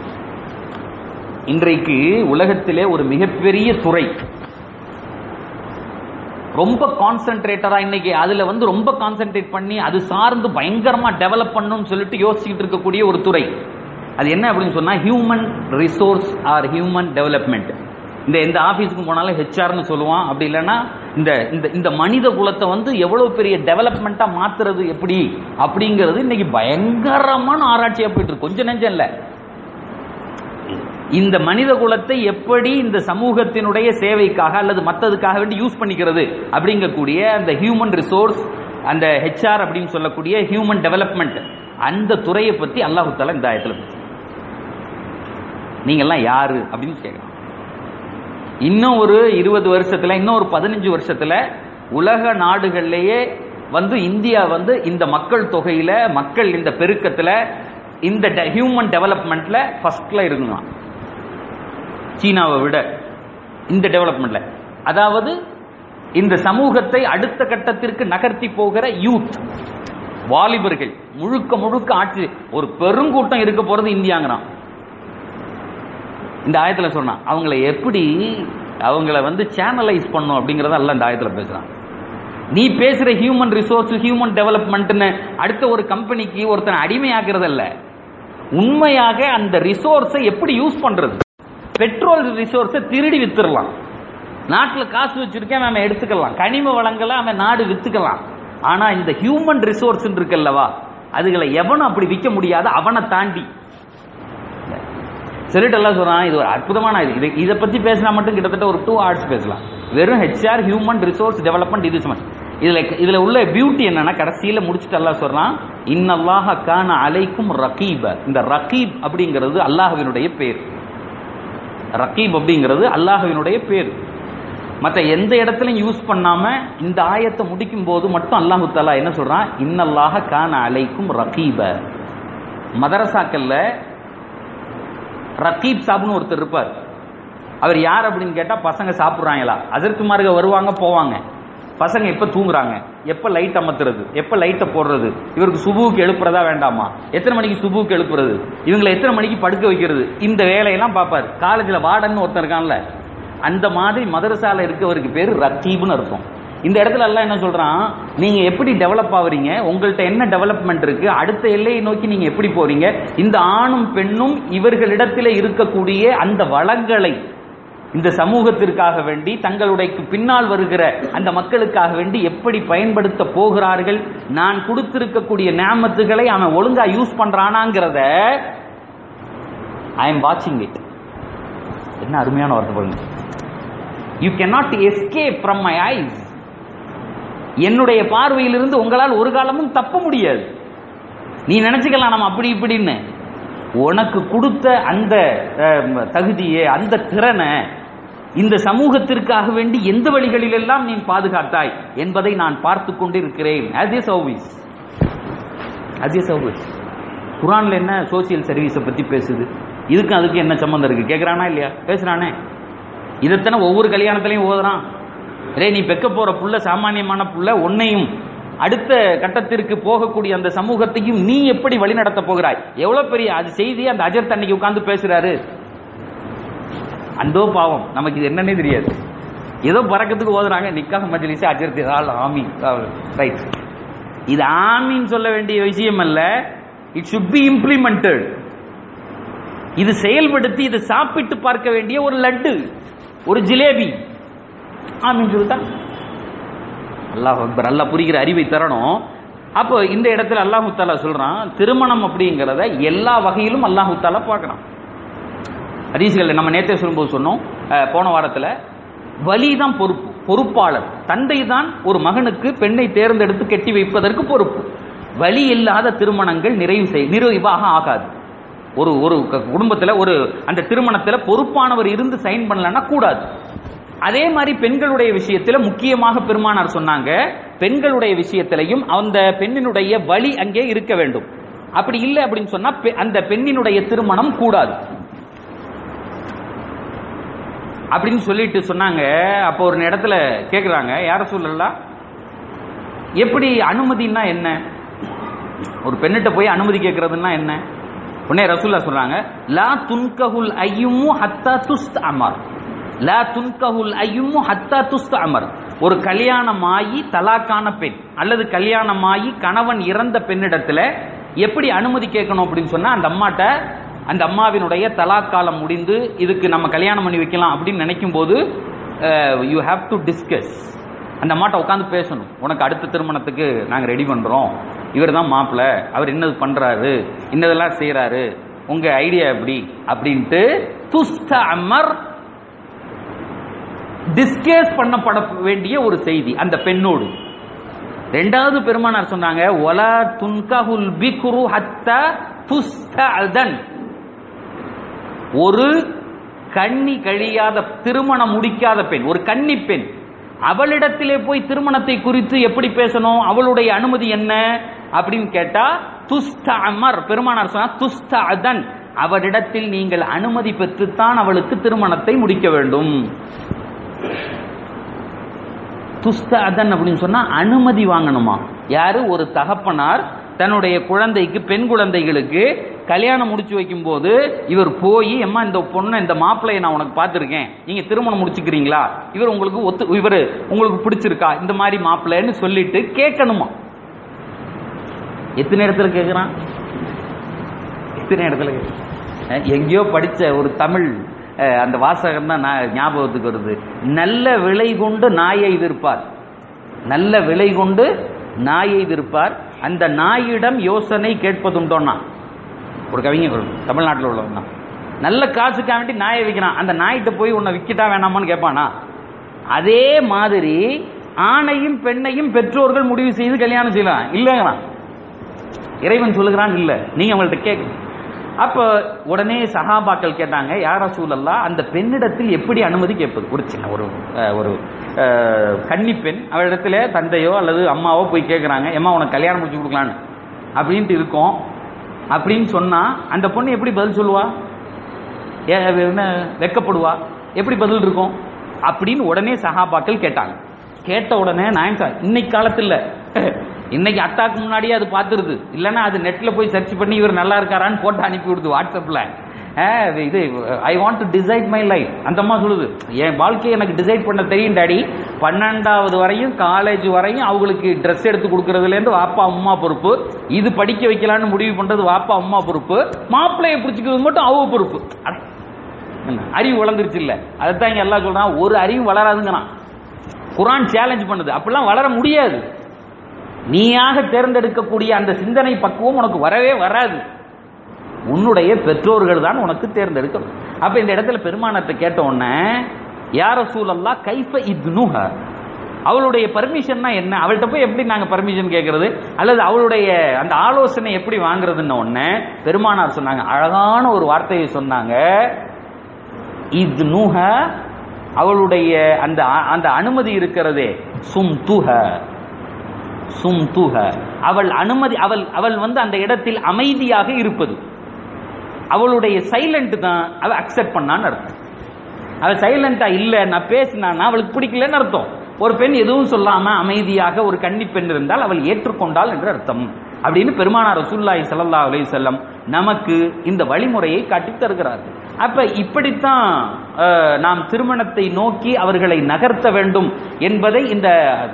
இன்றைக்கு உலகத்திலே ஒரு மிகப்பெரிய துறை ரொம்ப கான்சென்ட்ரேட்டரா இன்னைக்கு அதுல வந்து ரொம்ப கான்சென்ட்ரேட் பண்ணி அது சார்ந்து பயங்கரமா டெவலப் பண்ணணும்னு சொல்லிட்டு யோசிச்சுட்டு இருக்கக்கூடிய ஒரு துறை அது என்ன அப்படின்னு சொன்னா human resource or human development இந்த எந்த ஆபீஸுக்கு போனாலும் ஹெச்ஆர்னு சொல்லுவான் அப்படி இல்லைன்னா இந்த இந்த இந்த மனித குலத்தை வந்து எவ்வளவு பெரிய டெவலப்மெண்ட்டா மாத்துறது எப்படி அப்படிங்கிறது இன்னைக்கு பயங்கரமான ஆராய்ச்சியா போயிட்டு இருக்கு கொஞ்சம் நெஞ்சம் இல்ல இந்த மனித குலத்தை எப்படி இந்த சமூகத்தினுடைய சேவைக்காக அல்லது மற்றதுக்காக வேண்டி யூஸ் பண்ணிக்கிறது அப்படிங்கக்கூடிய அந்த ஹியூமன் ரிசோர்ஸ் அந்த ஹெச்ஆர் அப்படின்னு சொல்லக்கூடிய ஹியூமன் டெவலப்மெண்ட் அந்த துறையை பத்தி அல்லாஹு தாலா இந்த ஆயத்துல பேசுறான். நீங்கெல்லாம் யாரு அப்படின்னு கேட்கலாம் இன்னும் ஒரு இருபது வருஷத்துல இன்னும் ஒரு பதினஞ்சு வருஷத்துல உலக நாடுகள்லயே வந்து இந்தியா வந்து இந்த மக்கள் தொகையில மக்கள் இந்த பெருக்கத்துல இந்த ஹியூமன் டெவலப்மெண்ட்ல ஃபர்ஸ்ட்ல இருக்கணும் சீனாவை விட இந்த டெவலப்மெண்ட்ல அதாவது இந்த சமூகத்தை அடுத்த கட்டத்திற்கு நகர்த்தி போகிற யூத் வாலிபர்கள் முழுக்க முழுக்க ஆட்சி ஒரு பெருங்கூட்டம் இருக்க போறது இந்தியாங்கிறான் இந்த ஆயத்துல சொன்னான் அவங்கள எப்படி அவங்கள வந்து சேனலைஸ் பண்ணும் அப்படிங்கறத எல்லாம் இந்த ஆயத்துல பேசுறான் நீ பேசுற ஹியூமன் ரிசோர்ஸ் ஹியூமன் டெவலப்மெண்ட்னு அடுத்த ஒரு கம்பெனிக்கு ஒருத்தனை அடிமையாக்குறதல்ல உண்மையாக அந்த ரிசோர்ஸை எப்படி யூஸ் பண்றது பெட்ரோல் ரிசோர்ஸை திருடி வித்துடலாம் நாட்டில் காசு வச்சிருக்கேன் அவன் எடுத்துக்கலாம் கனிம வளங்களை அவன் நாடு வித்துக்கலாம் ஆனா இந்த ஹியூமன் ரிசோர்ஸ் இருக்குல்லவா அதுகளை எவனும் அப்படி விற்க முடியாது அவனை தாண்டி சொல்லிட்டு எல்லாம் சொல்றான் இது ஒரு அற்புதமான இது இதை இதை பத்தி பேசினா மட்டும் கிட்டத்தட்ட ஒரு டூ ஹவர்ஸ் பேசலாம் வெறும் ஹெச்ஆர் ஹியூமன் ரிசோர்ஸ் டெவலப்மெண்ட் இது சும்மா இதுல இதுல உள்ள பியூட்டி என்னன்னா கடைசியில முடிச்சுட்டு அல்லாஹ் சொல்றான் இன்னல்லாஹ கான அலைக்கும் ரகீப இந்த ரகீப் அப்படிங்கிறது அல்லாஹ்வினுடைய பேர் ரகீப் அப்படிங்கிறது அல்லாஹ்வினுடைய பேர் மற்ற எந்த இடத்துலையும் யூஸ் பண்ணாம இந்த ஆயத்தை முடிக்கும் போது மட்டும் அல்லாஹு தாலா என்ன சொல்றான் இன்னல்லாஹ கான அலைக்கும் ரகீப மதரசாக்கள்ல ரகீப் சாப்னு ஒருத்தர் இருப்பார் அவர் யார் அப்படின்னு கேட்டா பசங்க சாப்பிடுறாங்களா அதற்குமார்கள் வருவாங்க போவாங்க பசங்க எப்ப தூங்குறாங்க எப்ப லைட் அமர்த்துறது எப்ப லைட்டை போடுறது இவருக்கு சுபுவுக்கு எழுப்புறதா வேண்டாமா எத்தனை மணிக்கு சுபுவுக்கு எழுப்புறது இவங்களை எத்தனை மணிக்கு படுக்க வைக்கிறது இந்த வேலையெல்லாம் பார்ப்பாரு காலேஜில் வார்டன் ஒருத்தர் இருக்கான்ல அந்த மாதிரி மதரசால இருக்கவருக்கு பேர் ரக்கீப்னு அர்த்தம் இந்த இடத்துல எல்லாம் என்ன சொல்றான் நீங்க எப்படி டெவலப் ஆகுறீங்க உங்கள்ட்ட என்ன டெவலப்மெண்ட் இருக்கு அடுத்த எல்லையை நோக்கி நீங்க எப்படி போறீங்க இந்த ஆணும் பெண்ணும் இவர்களிடத்தில் இருக்கக்கூடிய அந்த வளங்களை இந்த சமூகத்திற்காக வேண்டி தங்களுடைய பின்னால் வருகிற அந்த மக்களுக்காக வேண்டி எப்படி பயன்படுத்த போகிறார்கள் நான் கொடுத்திருக்கக்கூடிய நியாமத்துகளை அவன் ஒழுங்கா யூஸ் பண்றானாங்கிறத ஐ எம் வாட்சிங் இட் என்ன அருமையான வார்த்தை பாருங்க you cannot escape from my eyes என்னுடைய பார்வையிலிருந்து உங்களால் ஒரு காலமும் தப்ப முடியாது நீ நினைச்சுக்கலாம் நம்ம அப்படி இப்படின்னு உனக்கு கொடுத்த அந்த அஹ், தகுதியை அந்த திறனை இந்த சமூகத்திற்காக வேண்டி எந்த வழிகளிலெல்லாம் நீ பாதுகாத்தாய் என்பதை நான் பார்த்து கொண்டிருக்கிறேன் as a service as a service குரான்ல என்ன சோசியல் சர்வீஸை பத்தி பேசுது இதுக்கும் அதுக்கு என்ன சம்பந்தம் இருக்கு கேக்குறானா இல்லையா பேசுறானே இதைத்தானே ஒவ்வொரு கல்யாணத்திலையும் ஓதுறான் ரே நீ பெக்க போற புள்ள சாமானியமான புள்ள உன்னையும் அடுத்த கட்டத்திற்கு போகக்கூடிய அந்த சமூகத்தையும் நீ எப்படி வழிநடத்த போகிறாய் எவ்வளவு பெரிய அது செய்தி அந்த அஜர் அன்னைக்கு உட்கார்ந்து பேசுறாரு அந்தோ பாவம் நமக்கு இது என்னன்னே தெரியாது ஏதோ பறக்கத்துக்கு ஓதுறாங்க நிக்காக மஜ்லிஸ் அஜர் ஆல் ஆமி ரைட் இது ஆமின்னு சொல்ல வேண்டிய விஷயம் அல்ல இட் should பி implemented இது செயல்படுத்தி இது சாப்பிட்டு பார்க்க வேண்டிய ஒரு லட்டு ஒரு ஜிலேபி ஆமின்னு சொல்லிட்டா அல்லாஹ் அக்பர் அல்லாஹ் புரிகிற அறிவை தரணும் அப்போ இந்த இடத்துல அல்லாஹு தாலா சொல்றான் திருமணம் அப்படிங்கிறத எல்லா வகையிலும் அல்லாஹு தாலா பார்க்கறான் ஹதீஸ்கள் நம்ம நேத்தே சொல்லும்போது சொன்னோம் அஹ், போன வாரத்துல வலி தான் பொறுப்பு பொறுப்பாளர் தந்தை தான் ஒரு மகனுக்கு பெண்ணை தேர்ந்தெடுத்து கட்டி வைப்பதற்கு பொறுப்பு வலி இல்லாத திருமணங்கள் நிறைவு செய் நிறைவாக ஆகாது ஒரு ஒரு க- குடும்பத்துல ஒரு அந்த திருமணத்துல பொறுப்பானவர் இருந்து சைன் பண்ணலன்னா கூடாது அதே மாதிரி பெண்களுடைய விஷயத்துல முக்கியமாக பெருமானார் சொன்னாங்க பெண்களுடைய விஷயத்திலையும் அந்த பெண்ணினுடைய வழி அங்கே இருக்க வேண்டும் அப்படி இல்லை அப்படின்னு சொன்னா பெ- அந்த பெண்ணினுடைய திருமணம் கூடாது அப்படின்னு சொல்லிட்டு சொன்னாங்க அப்போ ஒரு இடத்துல கேக்குறாங்க யார சொல்லலாம் எப்படி அனுமதினா என்ன ஒரு பெண்ணிட்ட போய் அனுமதி கேட்கறதுன்னா என்ன உடனே ரசூல்லா சொல்றாங்க லா துன்கஹுல் ஐயுமு ஹத்தா துஸ்த் அமர் லா துன்கஹுல் ஐயுமு ஹத்தா துஸ்த் அமர் ஒரு கல்யாணமாயி தலாக்கான பெண் அல்லது கல்யாணமாயி கணவன் இறந்த பெண்ணிடத்துல எப்படி அனுமதி கேட்கணும் அப்படின்னு சொன்னா அந்த அம்மாட்ட அந்த அம்மாவினுடைய தலாக்காலம் முடிந்து இதுக்கு நம்ம கல்யாணம் பண்ணி வைக்கலாம் அப்படின்னு நினைக்கும் போது யூ ஹாவ் டு டிஸ்கஸ் அந்த அம்மாட்ட உட்காந்து பேசணும் உனக்கு அடுத்த திருமணத்துக்கு நாங்க ரெடி பண்றோம் இவர் தான் மாப்பிள்ள அவர் என்னது பண்றாரு இன்னதெல்லாம் செய்யறாரு உங்க ஐடியா எப்படி அப்படின்ட்டு துஸ்த அமர் டிஸ்கஸ் பண்ணப்பட வேண்டிய ஒரு செய்தி அந்த பெண்ணோடு ரெண்டாவது பெருமானார் சொன்னாங்க ஒலா துன்கஹுல் பிக்ரு ஹத்தா துஸ்தஅதன் ஒரு கன்னி கழியாத திருமணம் முடிக்காத பெண் ஒரு கன்னி பெண் அவளிடத்திலே போய் திருமணத்தை குறித்து எப்படி பேசணும் அவளுடைய அனுமதி என்ன அப்படின்னு கேட்டா துஸ்த அமர் பெருமானார் சொன்னா துஸ்த அதன் அவரிடத்தில் நீங்கள் அனுமதி பெற்றுத்தான் அவளுக்கு திருமணத்தை முடிக்க வேண்டும் துஸ்த அதன் அப்படின்னு சொன்னா அனுமதி வாங்கணுமா யாரு ஒரு தகப்பனார் தன்னுடைய குழந்தைக்கு பெண் குழந்தைகளுக்கு கல்யாணம் முடிச்சு வைக்கும் போது இவர் போய் எம்மா இந்த பொண்ணை இந்த மாப்பிள்ளையை நான் உனக்கு பார்த்துருக்கேன் நீங்க திருமணம் முடிச்சுக்கிறீங்களா இவர் உங்களுக்கு ஒத்து இவர் உங்களுக்கு பிடிச்சிருக்கா இந்த மாதிரி மாப்பிள்ளைன்னு சொல்லிட்டு கேட்கணுமா எத்தனை இடத்துல கேட்குறான் எத்தனை இடத்துல கேக்குறான்? அஹ் எங்கேயோ படிச்ச ஒரு தமிழ் அஹ், அந்த வாசகம் தான் நான் ஞாபகத்துக்கு வருது நல்ல விலை கொண்டு நாயை விற்பார் நல்ல விலை கொண்டு நாயை விற்பார் அந்த நாயிடம் யோசனை கேட்பதுண்டோன்னா ஒரு கவிஞர் தமிழ்நாட்டில் உள்ளவங்க தான். நல்ல காசுக்காக வேண்டி நாயை விற்கிறான் அந்த நாய்கிட்ட போய் உன்னை விற்கிட்டா வேணாமான்னு கேட்பானா அதே மாதிரி ஆணையும் பெண்ணையும் பெற்றோர்கள் முடிவு செய்து கல்யாணம் செய்யலாம் இல்லைங்கிறான் இறைவன் சொல்லுகிறான் இல்ல நீங்க அவங்கள்ட்ட கேட்க அப்ப உடனே சஹாபாக்கள் கேட்டாங்க யார சூழல்லா அந்த பெண்ணிடத்தில் எப்படி அனுமதி கேட்பது ஒரு சின்ன ஒரு அஹ், ஒரு அஹ், கன்னி பெண் அவளிடத்துல தந்தையோ அல்லது அம்மாவோ போய் கேட்குறாங்க ஏம்மா உனக்கு கல்யாணம் முடிச்சு கொடுக்கலான்னு அப்படின்ட்டு இருக்கோம் அப்படின்னு சொன்னா அந்த பொண்ணு எப்படி பதில் சொல்லுவா ஏ, என்ன வெக்கப்படுவா எப்படி பதில் இருக்கும் அப்படின்னு உடனே சஹாபாக்கள் கேட்டாங்க கேட்ட உடனே நான் சார் இன்னைக்கு காலத்துல இன்னைக்கு அத்தாக்கு முன்னாடியே அது பார்த்துருது இல்லைன்னா அது நெட்ல போய் சர்ச் பண்ணி இவர் நல்லா இருக்காரான்னு போட்டு அனுப்பி விடுது வாட்ஸ்அப்ல அஹ், இது I want to decide my life அந்த அம்மா சொல்லுது என் வாழ்க்கையை எனக்கு டிசைட் பண்ண தெரியும் டாடி பன்னெண்டாவது வரையும் காலேஜ் வரையும் அவங்களுக்கு ட்ரெஸ் எடுத்து கொடுக்கறதுலேருந்து வாப்பா அம்மா பொறுப்பு இது படிக்க வைக்கலான்னு முடிவு பண்றது வாப்பா அம்மா பொறுப்பு மாப்பிள்ளையை பிடிச்சிக்கிறது மட்டும் அவங்க பொறுப்பு அட, என்ன, அறிவு வளர்ந்துருச்சு இல்ல அதைத்தான் இங்க எல்லாம் சொல்றான் ஒரு அறிவு வளராதுங்கிறான் குரான் சேலஞ்ச் பண்ணுது அப்படிலாம் வளர முடியாது நீயாக தேர்ந்தெடுக்கக்கூடிய அந்த சிந்தனை பக்குவம் உனக்கு வரவே வராது உன்னுடைய பெற்றோர்கள் தான் உனக்கு தேர்ந்தெடுக்கணும் அப்ப இந்த இடத்துல பெருமானத்தை கேட்ட உடனே யார சூழல்லா கைஃப இத்னுஹ அவளுடைய பர்மிஷன்னா என்ன அவள்கிட்ட போய் எப்படி நாங்க பர்மிஷன் கேட்கறது அல்லது அவளுடைய அந்த ஆலோசனை எப்படி வாங்குறதுன்னு உடனே பெருமானார் சொன்னாங்க அழகான ஒரு வார்த்தையை சொன்னாங்க இத்னுஹ அவளுடைய அந்த அந்த அனுமதி இருக்கிறதே சும் துஹ சும் துஹ அவள் அனுமதி அவள் அவள் வந்து அந்த இடத்தில் அமைதியாக இருப்பது அவளுடைய சைலண்ட் தான் அவ அக்செப்ட் பண்ணான்னு அர்த்தம் அவள் சைலண்டா இல்ல நான் பேசினான்னா அவளுக்கு பிடிக்கலன்னு அர்த்தம் ஒரு பெண் எதுவும் சொல்லாம அமைதியாக ஒரு கன்னி பெண் இருந்தால் அவள் ஏற்றுக்கொண்டாள் என்று அர்த்தம் அப்படின்னு பெருமானார் ரசூல்லாய் ஸல்லல்லாஹு அலைஹி வஸல்லம் நமக்கு இந்த வழிமுறையை காட்டித் தருகிறார்கள் அப்ப இப்படித்தான் அஹ், நாம் திருமணத்தை நோக்கி அவர்களை நகர்த்த வேண்டும் என்பதை இந்த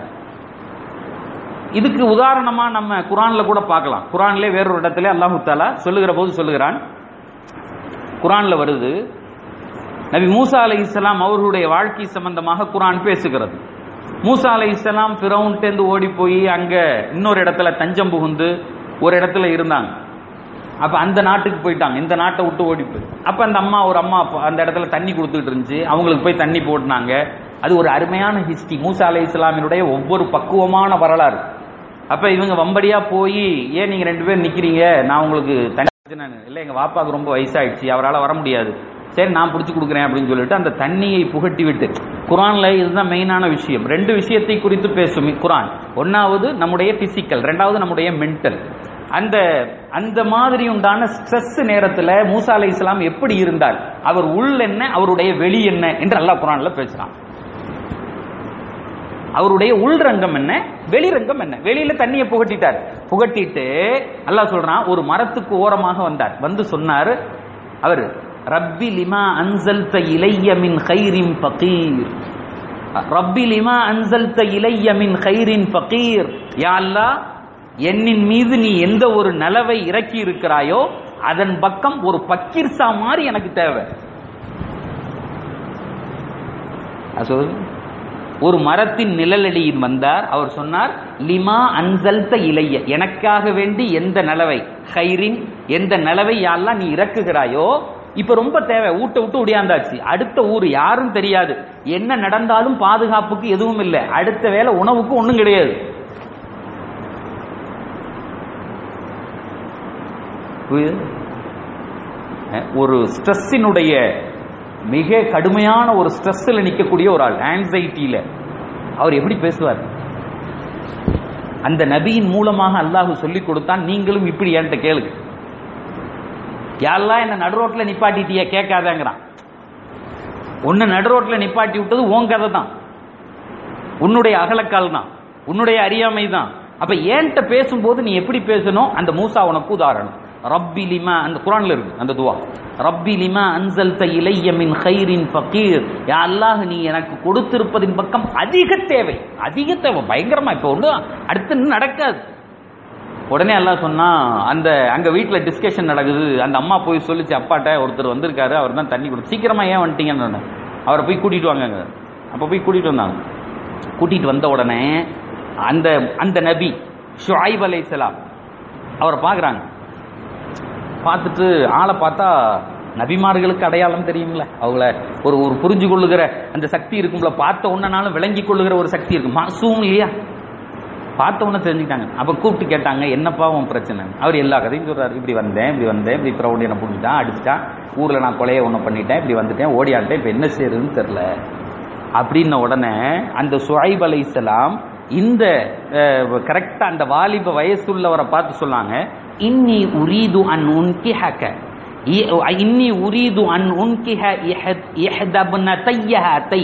இதுக்கு உதாரணமா நம்ம குரான்ல கூட பார்க்கலாம் குரான்ல வேறொரு இடத்துல அல்லாஹு தாலா சொல்லுகிற போது சொல்லுகிறான் குரான்ல வருது நபி மூசா அலை இஸ்லாம் அவர்களுடைய வாழ்க்கை சம்பந்தமாக குரான் பேசுகிறது மூசா அலை இஸ்லாம் பிறவுன்ட்டேந்து ஓடி போய் அங்க இன்னொரு இடத்துல தஞ்சம் புகுந்து ஒரு இடத்துல இருந்தாங்க அப்ப அந்த நாட்டுக்கு போயிட்டாங்க இந்த நாட்டை விட்டு ஓடி போய் அப்ப அந்த அம்மா ஒரு அம்மா அப்ப அந்த இடத்துல தண்ணி கொடுத்துட்டு இருந்துச்சு அவங்களுக்கு போய் தண்ணி போட்டுனாங்க அது ஒரு அருமையான ஹிஸ்டரி மூசா அலை இஸ்லாமினுடைய ஒவ்வொரு பக்குவமான வரலாறு அப்ப இவங்க வம்படியா போய் ஏன் நீங்க ரெண்டு பேரும் நிக்கிறீங்க நான் உங்களுக்கு தண்ணி இல்ல எங்க வாப்பாக்கு ரொம்ப வயசாயிடுச்சு அவரால் வர முடியாது சரி நான் பிடிச்சி கொடுக்குறேன் அப்படின்னு சொல்லிட்டு அந்த தண்ணியை புகட்டி விட்டு குரான்ல இதுதான் மெயினான விஷயம் ரெண்டு விஷயத்தை குறித்து பேசும் குரான் ஒன்னாவது நம்முடைய பிசிக்கல் ரெண்டாவது நம்முடைய மென்டல் அந்த அந்த மாதிரி உண்டான ஸ்ட்ரெஸ் நேரத்துல மூசா அலை இஸ்லாம் எப்படி இருந்தார் அவர் உள் என்ன அவருடைய வெளி என்ன என்று அல்லாஹ் குரான்ல பேசுறான் அவருடைய உள்ரங்கம் என்ன வெளிரங்கம் என்ன வெளியில தண்ணியை புகட்டிட்டார் புகட்டிட்டு அல்லாஹ் சொல்றான் ஒரு மரத்துக்கு ஓரமாக வந்தார் வந்து சொன்னார் அவர் ரப்பி லிமா அன்சல்த இலைய மின் கைரின் ஃபகீர் ரப்பி லிமா அன்சல்த இலைய மின் கைரின் ஃபகீர் யா அல்லாஹ் என்னின் மீது நீ எந்த ஒரு நலவை இறக்கி இருக்கிறாயோ அதன் பக்கம் ஒரு பக்கீர்சா மாதிரி எனக்கு தேவை அது சொல்லுங்க ஒரு மரத்தின் நிழலடியில் வந்தார் அவர் சொன்னார் லிமா அன்சல்த இலைய எனக்காக வேண்டி எந்த நலவை ஹைரின் எந்த நலவை யாரெல்லாம் நீ இறக்குகிறாயோ இப்ப ரொம்ப தேவை ஊட்ட விட்டு ஒடியாந்தாச்சு அடுத்த ஊர் யாரும் தெரியாது என்ன நடந்தாலும் பாதுகாப்புக்கு எதுவும் இல்லை அடுத்த வேலை உணவுக்கு ஒண்ணும் கிடையாது புரியுது? அஹ் ஒரு ஸ்ட்ரெஸ்ஸினுடைய மிக கடுமையான ஒரு ஸ்ட்ரெஸ்ல நிக்கக்கூடிய ஒரு ஆள் ஆன்சைட்டியில அவர் எப்படி பேசுவார் அந்த நபியின் மூலமாக அல்லாஹ் சொல்லி கொடுத்தான் நீங்களும் இப்படி என்கிட்ட கேளுங்க யாரெல்லாம் என்ன நடுரோட்ல நிப்பாட்டிட்டிய கேட்காதங்கிறான் உன்னை நடுரோட்ல நிப்பாட்டி விட்டது உன் கதை தான் உன்னுடைய அகலக்கால் தான் உன்னுடைய அறியாமை தான் அப்ப ஏன்ட்ட பேசும்போது நீ எப்படி பேசணும் அந்த மூசா உனக்கு உதாரணம் ரப்பி லிமா அந்த குரான்ல இருக்கு அந்த துவா ரப்பி லிமா அன்சல்த இலைய மின் ஹைரின் ஃபகீர் யா அல்லாஹ் நீ எனக்கு கொடுத்திருப்பதின் பக்கம் அதிக தேவை அதிக தேவை பயங்கரமா இப்போ ஒன்று அடுத்து இன்னும் நடக்காது உடனே எல்லாம் சொன்னா அந்த அங்க வீட்டில் டிஸ்கஷன் நடக்குது அந்த அம்மா போய் சொல்லிச்சு அப்பாட்ட ஒருத்தர் வந்திருக்காரு அவர் தான் தண்ணி கொடு சீக்கிரமா ஏன் வந்துட்டீங்கன்னு அவரை போய் கூட்டிட்டு வாங்க அப்போ போய் கூட்டிட்டு வந்தாங்க கூட்டிட்டு வந்த உடனே அந்த அந்த நபி ஷுஐப் அலைஹிஸ்ஸலாம் அவரை பார்க்குறாங்க பார்த்துட்டு ஆளை பார்த்தா நபிமார்களுக்கு அடையாளம் தெரியுங்களா அவங்கள ஒரு ஒரு புரிஞ்சு கொள்ளுகிற அந்த சக்தி இருக்கும்ல பார்த்த உடனேனாலும் விளங்கி கொள்ளுகிற ஒரு சக்தி இருக்கு மாசூம் இல்லையா பார்த்த உடனே தெரிஞ்சுக்கிட்டாங்க அப்ப கூப்பிட்டு கேட்டாங்க என்னப்பா உன் பிரச்சனை அவர் எல்லா கதையும் சொல்றாரு இப்படி வந்தேன் இப்படி வந்தேன் இப்படி பிரௌடி என்ன பிடிச்சிட்டான் அடிச்சிட்டான் ஊர்ல நான் கொலையை ஒன்று பண்ணிட்டேன் இப்படி வந்துட்டேன் ஓடியான்ட்டேன் இப்ப என்ன செய்யறதுன்னு தெரியல அப்படின்ன உடனே அந்த சுஹைப் அலைஹிஸ்ஸலாம் இந்த கரெக்டா அந்த வாலிப வயசுள்ளவரை பார்த்து சொன்னாங்க இன்னி உரீது அன் உன்கிஹக இ- இன்னி உரீது அன் உன்கிஹ இஹத்- இஹ்தப்னதைய ஹாத்தை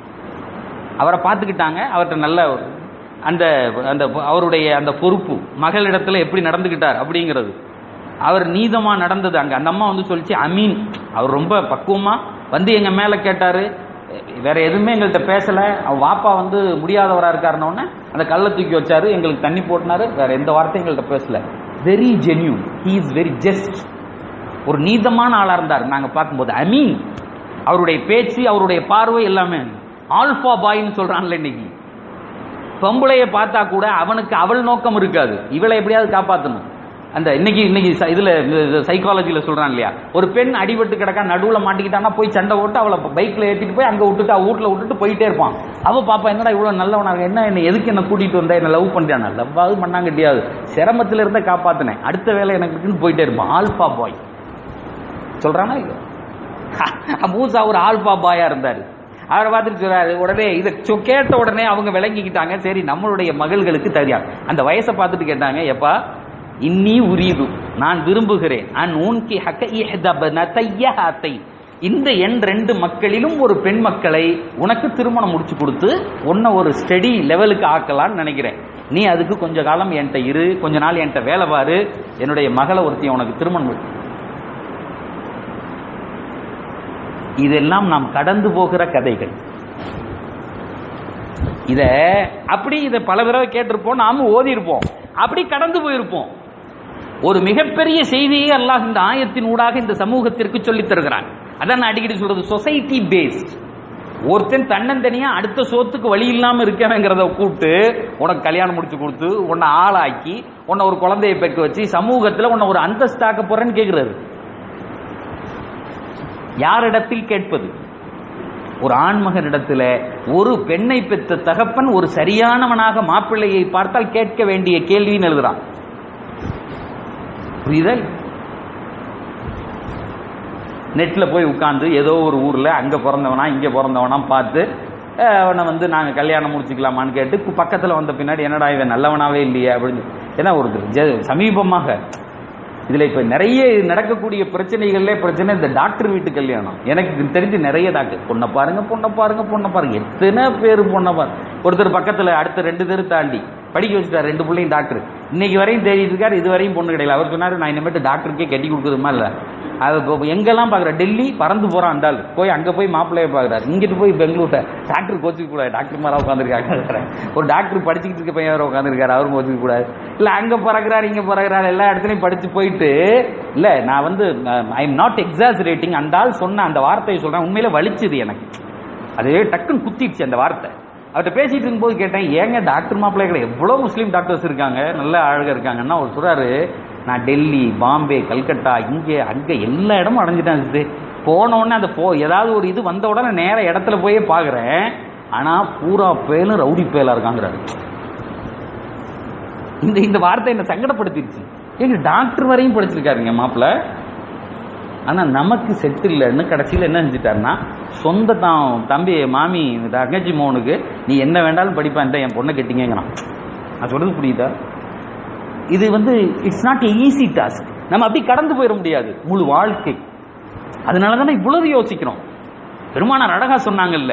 அவரை பார்த்துக்கிட்டாங்க அவர்கிட்ட நல்ல ஒரு- அந்த அந்த அவருடைய அந்த பொறுப்பு மகளிடத்துல எப்படி நடந்துக்கிட்டார் அப்படிங்கிறது அவர் நீதமா நடந்தது அங்க அந்த அம்மா வந்து சொல்லிச்சு அமீன் அவர் ரொம்ப பக்குவமா வந்து எங்க மேல கேட்டாரு வேற எதுவுமே எங்கள்கிட்ட பேசல அவ வாப்பா வந்து முடியாதவரா இருக்காருன்னொடனே அந்த கல்லை தூக்கி வச்சாரு எங்களுக்கு தண்ணி போட்டினாரு வேற எந்த வார்த்தையும் எங்கள்கிட்ட பேசல very genuine he is very just ஒரு நீதமான ஆளா இருந்தார் நாங்க பார்க்கும்போது அமீன் அவருடைய பேச்சு அவருடைய பார்வை எல்லாமே ஆல்பா பாய்ன்னு சொல்றான்ல இன்னைக்கு பொம்பளைய பார்த்தா கூட அவனுக்கு அவள் நோக்கம் இருக்காது இவளை எப்படியாவது காப்பாற்றணும் அந்த இன்னைக்கு இன்னைக்கு ச- இதுல சைக்காலஜில சொல்றான் இல்லையா ஒரு பெண் அடிபட்டு கிடக்கா நடுவுல மாட்டிக்கிட்டான்னா போய் சண்டை போட்டு அவளை பைக்ல ஏத்திட்டு போய் அங்க விட்டுட்டு அவ வீட்டுல விட்டுட்டு போயிட்டே இருப்பான் அவ பாப்பா என்னடா இவ்வளவு நல்லவனா இருக்க? என்ன என்ன எதுக்கு என்ன கூட்டிட்டு வந்த என்ன லவ் பண்ணிட்டானா லவ்வாவது பண்ணாங்க கிடையாது சிரமத்துல இருந்த காப்பாத்தினேன் அடுத்த வேலை எனக்கு இருக்குன்னு போயிட்டே இருப்பான் ஆல்பா பாய் சொல்றானா இல்ல மூசா ஒரு ஆல்பா பாயா இருந்தாரு அவரை பார்த்துட்டு சொல்றாரு உடனே இதை சொ- கேட்ட உடனே அவங்க விளங்கிக்கிட்டாங்க சரி நம்மளுடைய மகள்களுக்கு தெரியா அந்த வயசை பார்த்துட்டு கேட்டாங்க எப்பா இன்னி உரீது நான் விரும்புகிறேன் அன் உன்கி ஹக்க இஹ்தபனதைய ஹாத்தை இந்த எண் ரெண்டு மக்களிலும் ஒரு பெண் மக்களை உனக்கு திருமணம் முடிச்சு கொடுத்து உன்னை ஒரு ஸ்டடி லெவலுக்கு ஆக்கலாம்னு நினைக்கிறேன் நீ அதுக்கு கொஞ்ச காலம் என்கிட்ட இரு கொஞ்ச நாள் என்கிட்ட வேலை பாரு என்னுடைய மகளை ஒருத்தையும் உனக்கு திருமணம் பண்ணி- இதெல்லாம் நாம் கடந்து போகிற கதைகள் இத அப்படி இதை பல தடவை கேட்டிருப்போம் நாமும் ஓதி இருப்போம் அப்படி கடந்து போயிருப்போம் ஒரு மிகப்பெரிய செய்தியை அல்லாஹ் இந்த ஆயத்தின் ஊடாக இந்த சமூகத்திற்கு சொல்லித் தருகிறான் அதான் நான் அடிக்கடி சொல்றது சொசைட்டி பேஸ்ட் ஒருத்தன் தன்னந்தனியா அடுத்த சோத்துக்கு வழி இல்லாம இருக்கவங்கிறத கூப்பிட்டு உனக்கு கல்யாணம் முடிச்சு கொடுத்து உன்னை ஆளாக்கி உன்னை ஒரு குழந்தையை பெக்க வச்சு சமூகத்துல உன்னை ஒரு அந்தஸ்தாக்க போறேன்னு கேக்குறாரு யாரிடத்தில் கேட்பது ஒரு ஆண்மகனிடத்துல ஒரு பெண்ணை பெற்ற தகப்பன் ஒரு சரியானவனாக மாப்பிள்ளையை பார்த்தால் கேட்க வேண்டிய கேள்வின்னு எழுதுறான் புரியுதல் நெட்ல போய் உட்கார்ந்து ஏதோ ஒரு ஊர்ல அங்க பிறந்தவனா இங்க பிறந்தவனா பார்த்து அஹ், அவனை வந்து நாங்க கல்யாணம் முடிச்சுக்கலாமான்னு கேட்டு கு- பக்கத்துல வந்த பின்னாடி என்னடா இவன் நல்லவனாவே இல்லையே அப்படின்னு ஏன்னா ஒரு ஜ- சமீபமாக இதுல இப்ப நிறைய நடக்கக்கூடிய பிரச்சனைகள்ல பிரச்சனை இந்த டாக்டர் வீட்டு கல்யாணம் எனக்கு தெரிஞ்சு நிறைய டாக்டர் பொண்ணை பாருங்க பொண்ணை பாருங்க பொண்ணை பாருங்க எத்தனை பேர் பொண்ணை பாருங்க ஒருத்தர் பக்கத்துல அடுத்த ரெண்டு தெரு தாண்டி படிக்க வச்சுட்டார் ரெண்டு பிள்ளையும் டாக்டர் இன்னைக்கு வரையும் தேடிட்டு இருக்காரு இது வரையும் பொண்ணு கிடையாது அவர் சொன்னாரு நான் இனிமேட்டு டாக்டருக்கே கட்டி கொடுக்குறதுமா இல்ல அது இப்போ எங்கெல்லாம் பாக்குற டெல்லி பறந்து போறான் அந்த ஆள் போய் அங்க போய் மாப்பிள்ளைய பாக்குறாரு இங்கிட்டு போய் பெங்களூர்ல டாக்டர் கோச்சிக்க கூடாது டாக்டர் மாரா உட்காந்துருக்காங்க ஒரு டாக்டர் படிச்சுக்கிட்டு இருக்க பையன் வேற உட்காந்துருக்காரு அவரும் கோச்சிக்க கூடாது இல்ல அங்க பறக்குறாரு இங்க பறக்குறாரு எல்லா இடத்துலயும் படிச்சு போயிட்டு இல்ல நான் வந்து ஐ எம் நாட் எக்ஸாசரேட்டிங் அந்த ஆள் சொன்ன அந்த வார்த்தையை சொல்றேன் உண்மையில வலிச்சுது எனக்கு அது டக்குன்னு குத்திடுச்சு அந்த வார்த்தை அவர்கிட்ட பேசிட்டு இருக்கும்போது கேட்டேன் ஏங்க டாக்டர் மாப்பிள்ளை கிடையாது எவ்வளவு முஸ்லீம் டாக்டர்ஸ் இருக்காங்க நல்ல அழகா இருக்காங்கன்னா அவர் சொல்றாரு நான் டெல்லி பாம்பே கல்கட்டா இங்க அங்க எல்லா இடமும் அடைஞ்சிட்டேன் இது போன உடனே அந்த போ ஏதாவது ஒரு இது வந்த உடனே நேர இடத்துல போயே பாக்குறேன் ஆனா பூரா பேலும் ரவுடி பேலா இருக்காங்கிறாரு இந்த இந்த வார்த்தை என்ன சங்கடப்படுத்திடுச்சு ஏங்க டாக்டர் வரையும் படிச்சிருக்காருங்க மாப்பிள்ள ஆனா நமக்கு செட் இல்லைன்னு கடைசியில் என்ன செஞ்சுட்டாருன்னா சொந்த தான் தம்பி மாமி தங்கச்சி மோனுக்கு நீ என்ன வேண்டாலும் படிப்பான் என் பொண்ணை கெட்டிங்கிறான் நான் சொல்றது புரியுதா இது வந்து இட்ஸ் நாட் ஈஸி டாஸ்க் நம்ம அப்படி கடந்து போயிட முடியாது முழு வாழ்க்கை அதனால தானே இவ்வளவு யோசிக்கிறோம் பெருமானார் அழகா சொன்னாங்கல்ல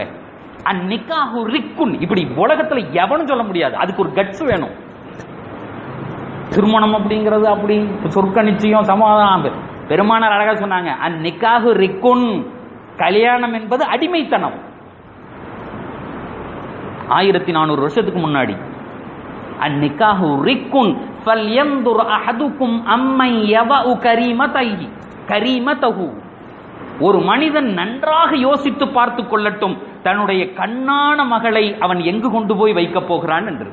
அந்நிக்காஹு ரிக்குன் இப்படி உலகத்துல எவனும் சொல்ல முடியாது அதுக்கு ஒரு கட்ஸ் வேணும் திருமணம் அப்படிங்கிறது அப்படி சொர்க்க நிச்சயம் சமாதானம் பெருமானார் அழகா சொன்னாங்க அந்நிக்காகு ரிக்குன் கல்யாணம் என்பது அடிமைத்தனம் ஆயிரத்தி நானூறு வருஷத்துக்கு முன்னாடி அந்நிக்காஹு ரிக்குன் ஃபல்யந்துர் அஹதுக்கும் அம்மை யவஉ கரீமதைஹி கரீமதஹு ஒரு மனிதன் நன்றாக யோசித்து பார்த்து கொள்ளட்டும் தன்னுடைய கண்ணான மகளை அவன் எங்கு கொண்டு போய் வைக்கப் போகிறான் என்று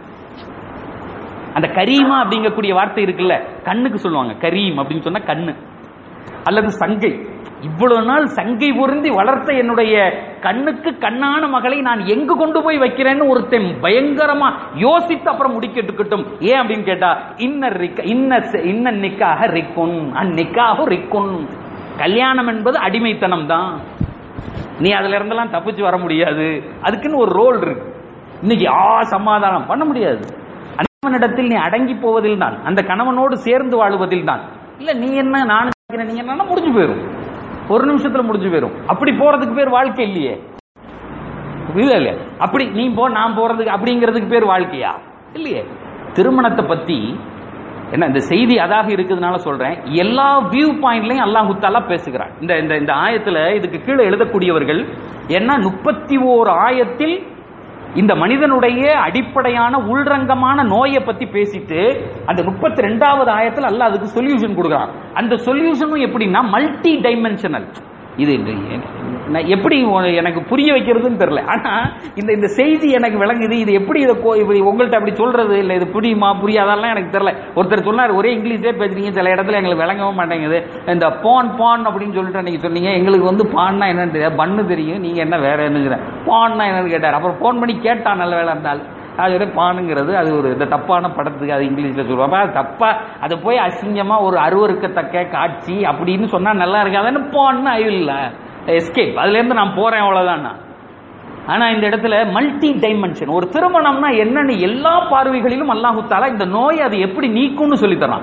அந்த கரீமா அப்படிங்கக்கூடிய வார்த்தை இருக்குல்ல கண்ணுக்கு சொல்லுவாங்க கரீம் அப்படின்னு சொன்னா கண்ணு அல்லது சங்கை இவ்வளவு நாள் சங்கை பொருந்தி வளர்த்த என்னுடைய கண்ணுக்கு கண்ணான மகளை நான் எங்கு கொண்டு போய் வைக்கிறேன்னு ஒருத்தன் பயங்கரமா யோசித்து அப்புறம் முடிக்கட்டுக்கட்டும் ஏன் அப்படின்னு கேட்டா இன்ன ரிக்க இன்ன செ- இன்ன நிக்காக ரிக்குன் அந்நிக்காக ரிக்குன் கல்யாணம் என்பது அடிமைத்தனம் தான் நீ அதுல இருந்தெல்லாம் தப்பிச்சு வர முடியாது அதுக்குன்னு ஒரு ரோல் இருக்கு இன்னைக்கு ஆ சமாதானம் பண்ண முடியாது கணவனிடத்தில் நீ அடங்கி போவதில் தான் அந்த கணவனோடு சேர்ந்து வாழுவதில் தான் இல்ல நீ என்ன நான் நினைக்கிறேன், நீ என்ன முடிஞ்சு போயிரும் ஒரு நிமிஷத்துல முடிஞ்சு போயிரும் அப்படி போறதுக்கு பேர் வாழ்க்கை இல்லையே இல்ல இல்ல அப்படி நீ போ நான் போறதுக்கு அப்படிங்கிறதுக்கு பேர் வாழ்க்கையா இல்லையே திருமணத்தை பத்தி என்ன இந்த செய்தி அதாக இருக்கிறதுனால சொல்றேன் எல்லா வியூ பாயிண்ட்லயும் அல்லாஹ் தாலா பேசுகிறான் இந்த இந்த இந்த ஆயத்துல இதுக்கு கீழே எழுதக்கூடியவர்கள் என்ன முப்பத்தி ஓர் ஆயத்தில் இந்த மனிதனுடைய அடிப்படையான உள்ரங்கமான நோயை பத்தி பேசிட்டு அந்த முப்பத்தி ரெண்டாவது ஆயத்தில் அல்லாஹ் அதுக்கு சொல்யூஷன் கொடுக்குறான் அந்த சொல்யூஷனும் எப்படின்னா மல்டி டைமென்ஷனல் இது இது நான் எப்படி உன- எனக்கு புரிய வைக்கிறதுன்னு தெரியல ஆனா இந்த இந்த செய்தி எனக்கு விளங்குது இது எப்படி இதை கோ- இப்படி உங்கள்ட்ட அப்படி சொல்றது இல்ல இது புரியுமா புரியாதெல்லாம் எனக்கு தெரியல ஒருத்தர் சொன்னார் ஒரே இங்கிலீஷே பேசுறீங்க சில இடத்துல எங்களுக்கு விளங்கவும் மாட்டேங்குது இந்த பான் பான் அப்படின்னு சொல்லிட்டு நீங்க சொன்னீங்க எங்களுக்கு வந்து பான்னா என்னன்னு தெரியாது பண்ணு தெரியும் நீங்க என்ன வேற என்னங்கிற பான்னா என்னன்னு கேட்டார் அப்புறம் ஃபோன் பண்ணி கேட்டான் நல்ல வேலை இருந்தால் அது ஒரு பானுங்கிறது அது ஒரு இந்த தப்பான படத்துக்கு அது இங்கிலீஷ்ல சொல்லுவாங்க அது தப்பா அது போய் அசிங்கமா ஒரு அருவருக்கத்தக்க காட்சி அப்படின்னு சொன்னா நல்லா இருக்காதுன்னு பான்னு இல்ல எஸ்கேப் அதுல இருந்து நான் போறேன் அவ்வளவுதான் நான். ஆனா இந்த இடத்துல மல்டி டைமென்ஷன் ஒரு திருமணம்னா என்னன்னு எல்லா பார்வைகளிலும் அல்லாஹு தாலா இந்த நோய் அது எப்படி நீக்கும்னு சொல்லி தரான்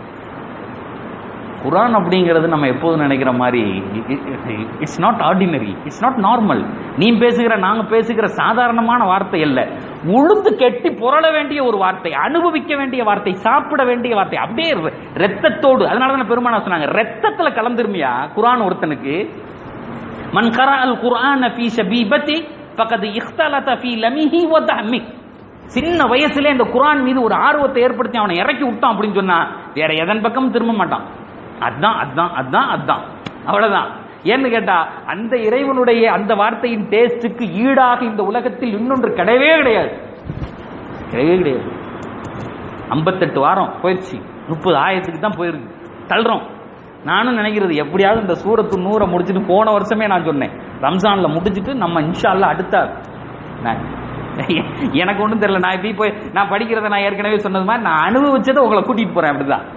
குரான் அப்படிங்கிறது நம்ம எப்போதும் நினைக்கிற மாதிரி it's not ordinary it's not normal நீ பேசுகிற நாங்க பேசுகிற சாதாரணமான வார்த்தை அல்ல உளுந்து கெட்டி புரள வேண்டிய ஒரு வார்த்தை அனுபவிக்க வேண்டிய வார்த்தை சாப்பிட வேண்டிய வார்த்தை அப்படியே ரெ- ரத்தத்தோடு அதனால தான் பெருமானா சொன்னாங்க ரத்தத்துல கலந்துருமியா குரான் ஒருத்தனுக்கு மன் கரா அல் குர்ஆன ஃபீ ஷபீபத்தி ஃபகத் இഖ்தலத ஃபீ லமிஹி வ தஹ்மி சின்ன வயசுல இந்த குர்ஆன் மீது ஒரு ஆர்வத்தை ஏற்படுத்தி அவனை இறக்கி விட்டான் அப்படின்னு சொன்னா வேற எதன் பக்கம் திரும்ப மாட்டான் அதான் அதான் அதான் அதான் அவ்வளவுதான் ஏன்னு கேட்டா அந்த இறைவனுடைய அந்த வார்த்தையின் டேஸ்டுக்கு ஈடாக இந்த உலகத்தில் இன்னொன்று கிடையவே கிடையாது கிடையவே கிடையாது ஐம்பத்தெட்டு வாரம் போயிடுச்சு முப்பது ஆயிரத்துக்கு தான் போயிருக்கு தள்ளுறோம் நானும் நினைக்கிறது எப்படியாவது இந்த சூரத்து நூறை முடிச்சுட்டு போன வருஷமே நான் சொன்னேன் ரம்ஜான்ல முடிச்சிட்டு நம்ம இன்ஷா அல்லாஹ் அடுத்த நான் எனக்கு ஒன்றும் தெரியல நான் இப்படி போய் நான் படிக்கிறத நான் ஏற்கனவே சொன்னது மாதிரி நான் அனுபவிச்சதை உங்களை கூட்டிட்டு போறேன் அப்படிதான்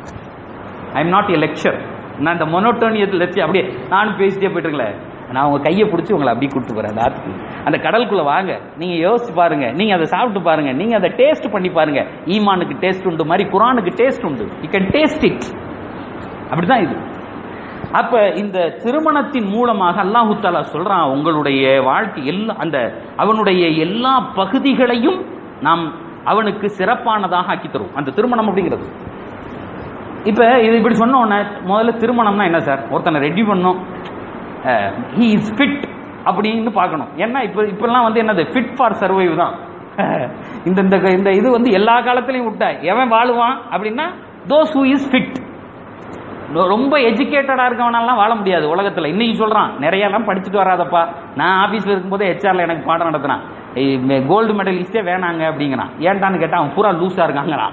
I am not a lecture நான் இந்த மொனோட்டோனியத்தில் வச்சு அப்படியே நானும் பேசிட்டே போயிட்டு இருக்கல நான் உங்க கையை பிடிச்சி உங்களை அப்படியே கூட்டு போறேன் அந்த ஆத்துக்கு அந்த கடலுக்குள்ள வாங்க நீங்க யோசிச்சு பாருங்க நீங்க அதை சாப்பிட்டு பாருங்க நீங்க அதை டேஸ்ட் பண்ணி பாருங்க ஈமானுக்கு டேஸ்ட் உண்டு மாதிரி குரானுக்கு டேஸ்ட் உண்டு யூ கேன் டேஸ்ட் இட் அப்படிதான் இது அப்ப இந்த திருமணத்தின் மூலமாக அல்லாஹு தாலா சொல்றான் உங்களுடைய வாழ்க்கை எல்லா அந்த அவனுடைய எல்லா பகுதிகளையும் நாம் அவனுக்கு சிறப்பானதாக ஆக்கி தரும் அந்த திருமணம் அப்படிங்கிறது இப்ப இது இப்படி சொன்ன உடனே முதல்ல திருமணம்னா என்ன சார் ஒருத்தனை ரெடி பண்ணும் ஹி இஸ் ஃபிட் அப்படின்னு பார்க்கணும் ஏன்னா இப்ப இப்பெல்லாம் வந்து என்னது ஃபிட் ஃபார் சர்வைவ் தான் இந்த இந்த இந்த இது வந்து எல்லா காலத்திலையும் விட்ட எவன் வாழுவான் அப்படின்னா தோஸ் ஹூ இஸ் ஃபிட் ரொம்ப எஜுகேட்டடா இருக்கவனெல்லாம் வாழ முடியாது உலகத்துல இன்னைக்கு சொல்றான் நிறைய எல்லாம் படிச்சுட்டு வராதப்பா நான் ஆபீஸ்ல இருக்கும்போது ஹெச்ஆர்ல எனக்கு பாடம் நடத்தினான் கோல்டு மெடலிஸ்டே வேணாங்க அப்படிங்கிறான் ஏன்டான்னு கேட்டா அவன் பூரா லூசா இருக்காங்கிறான்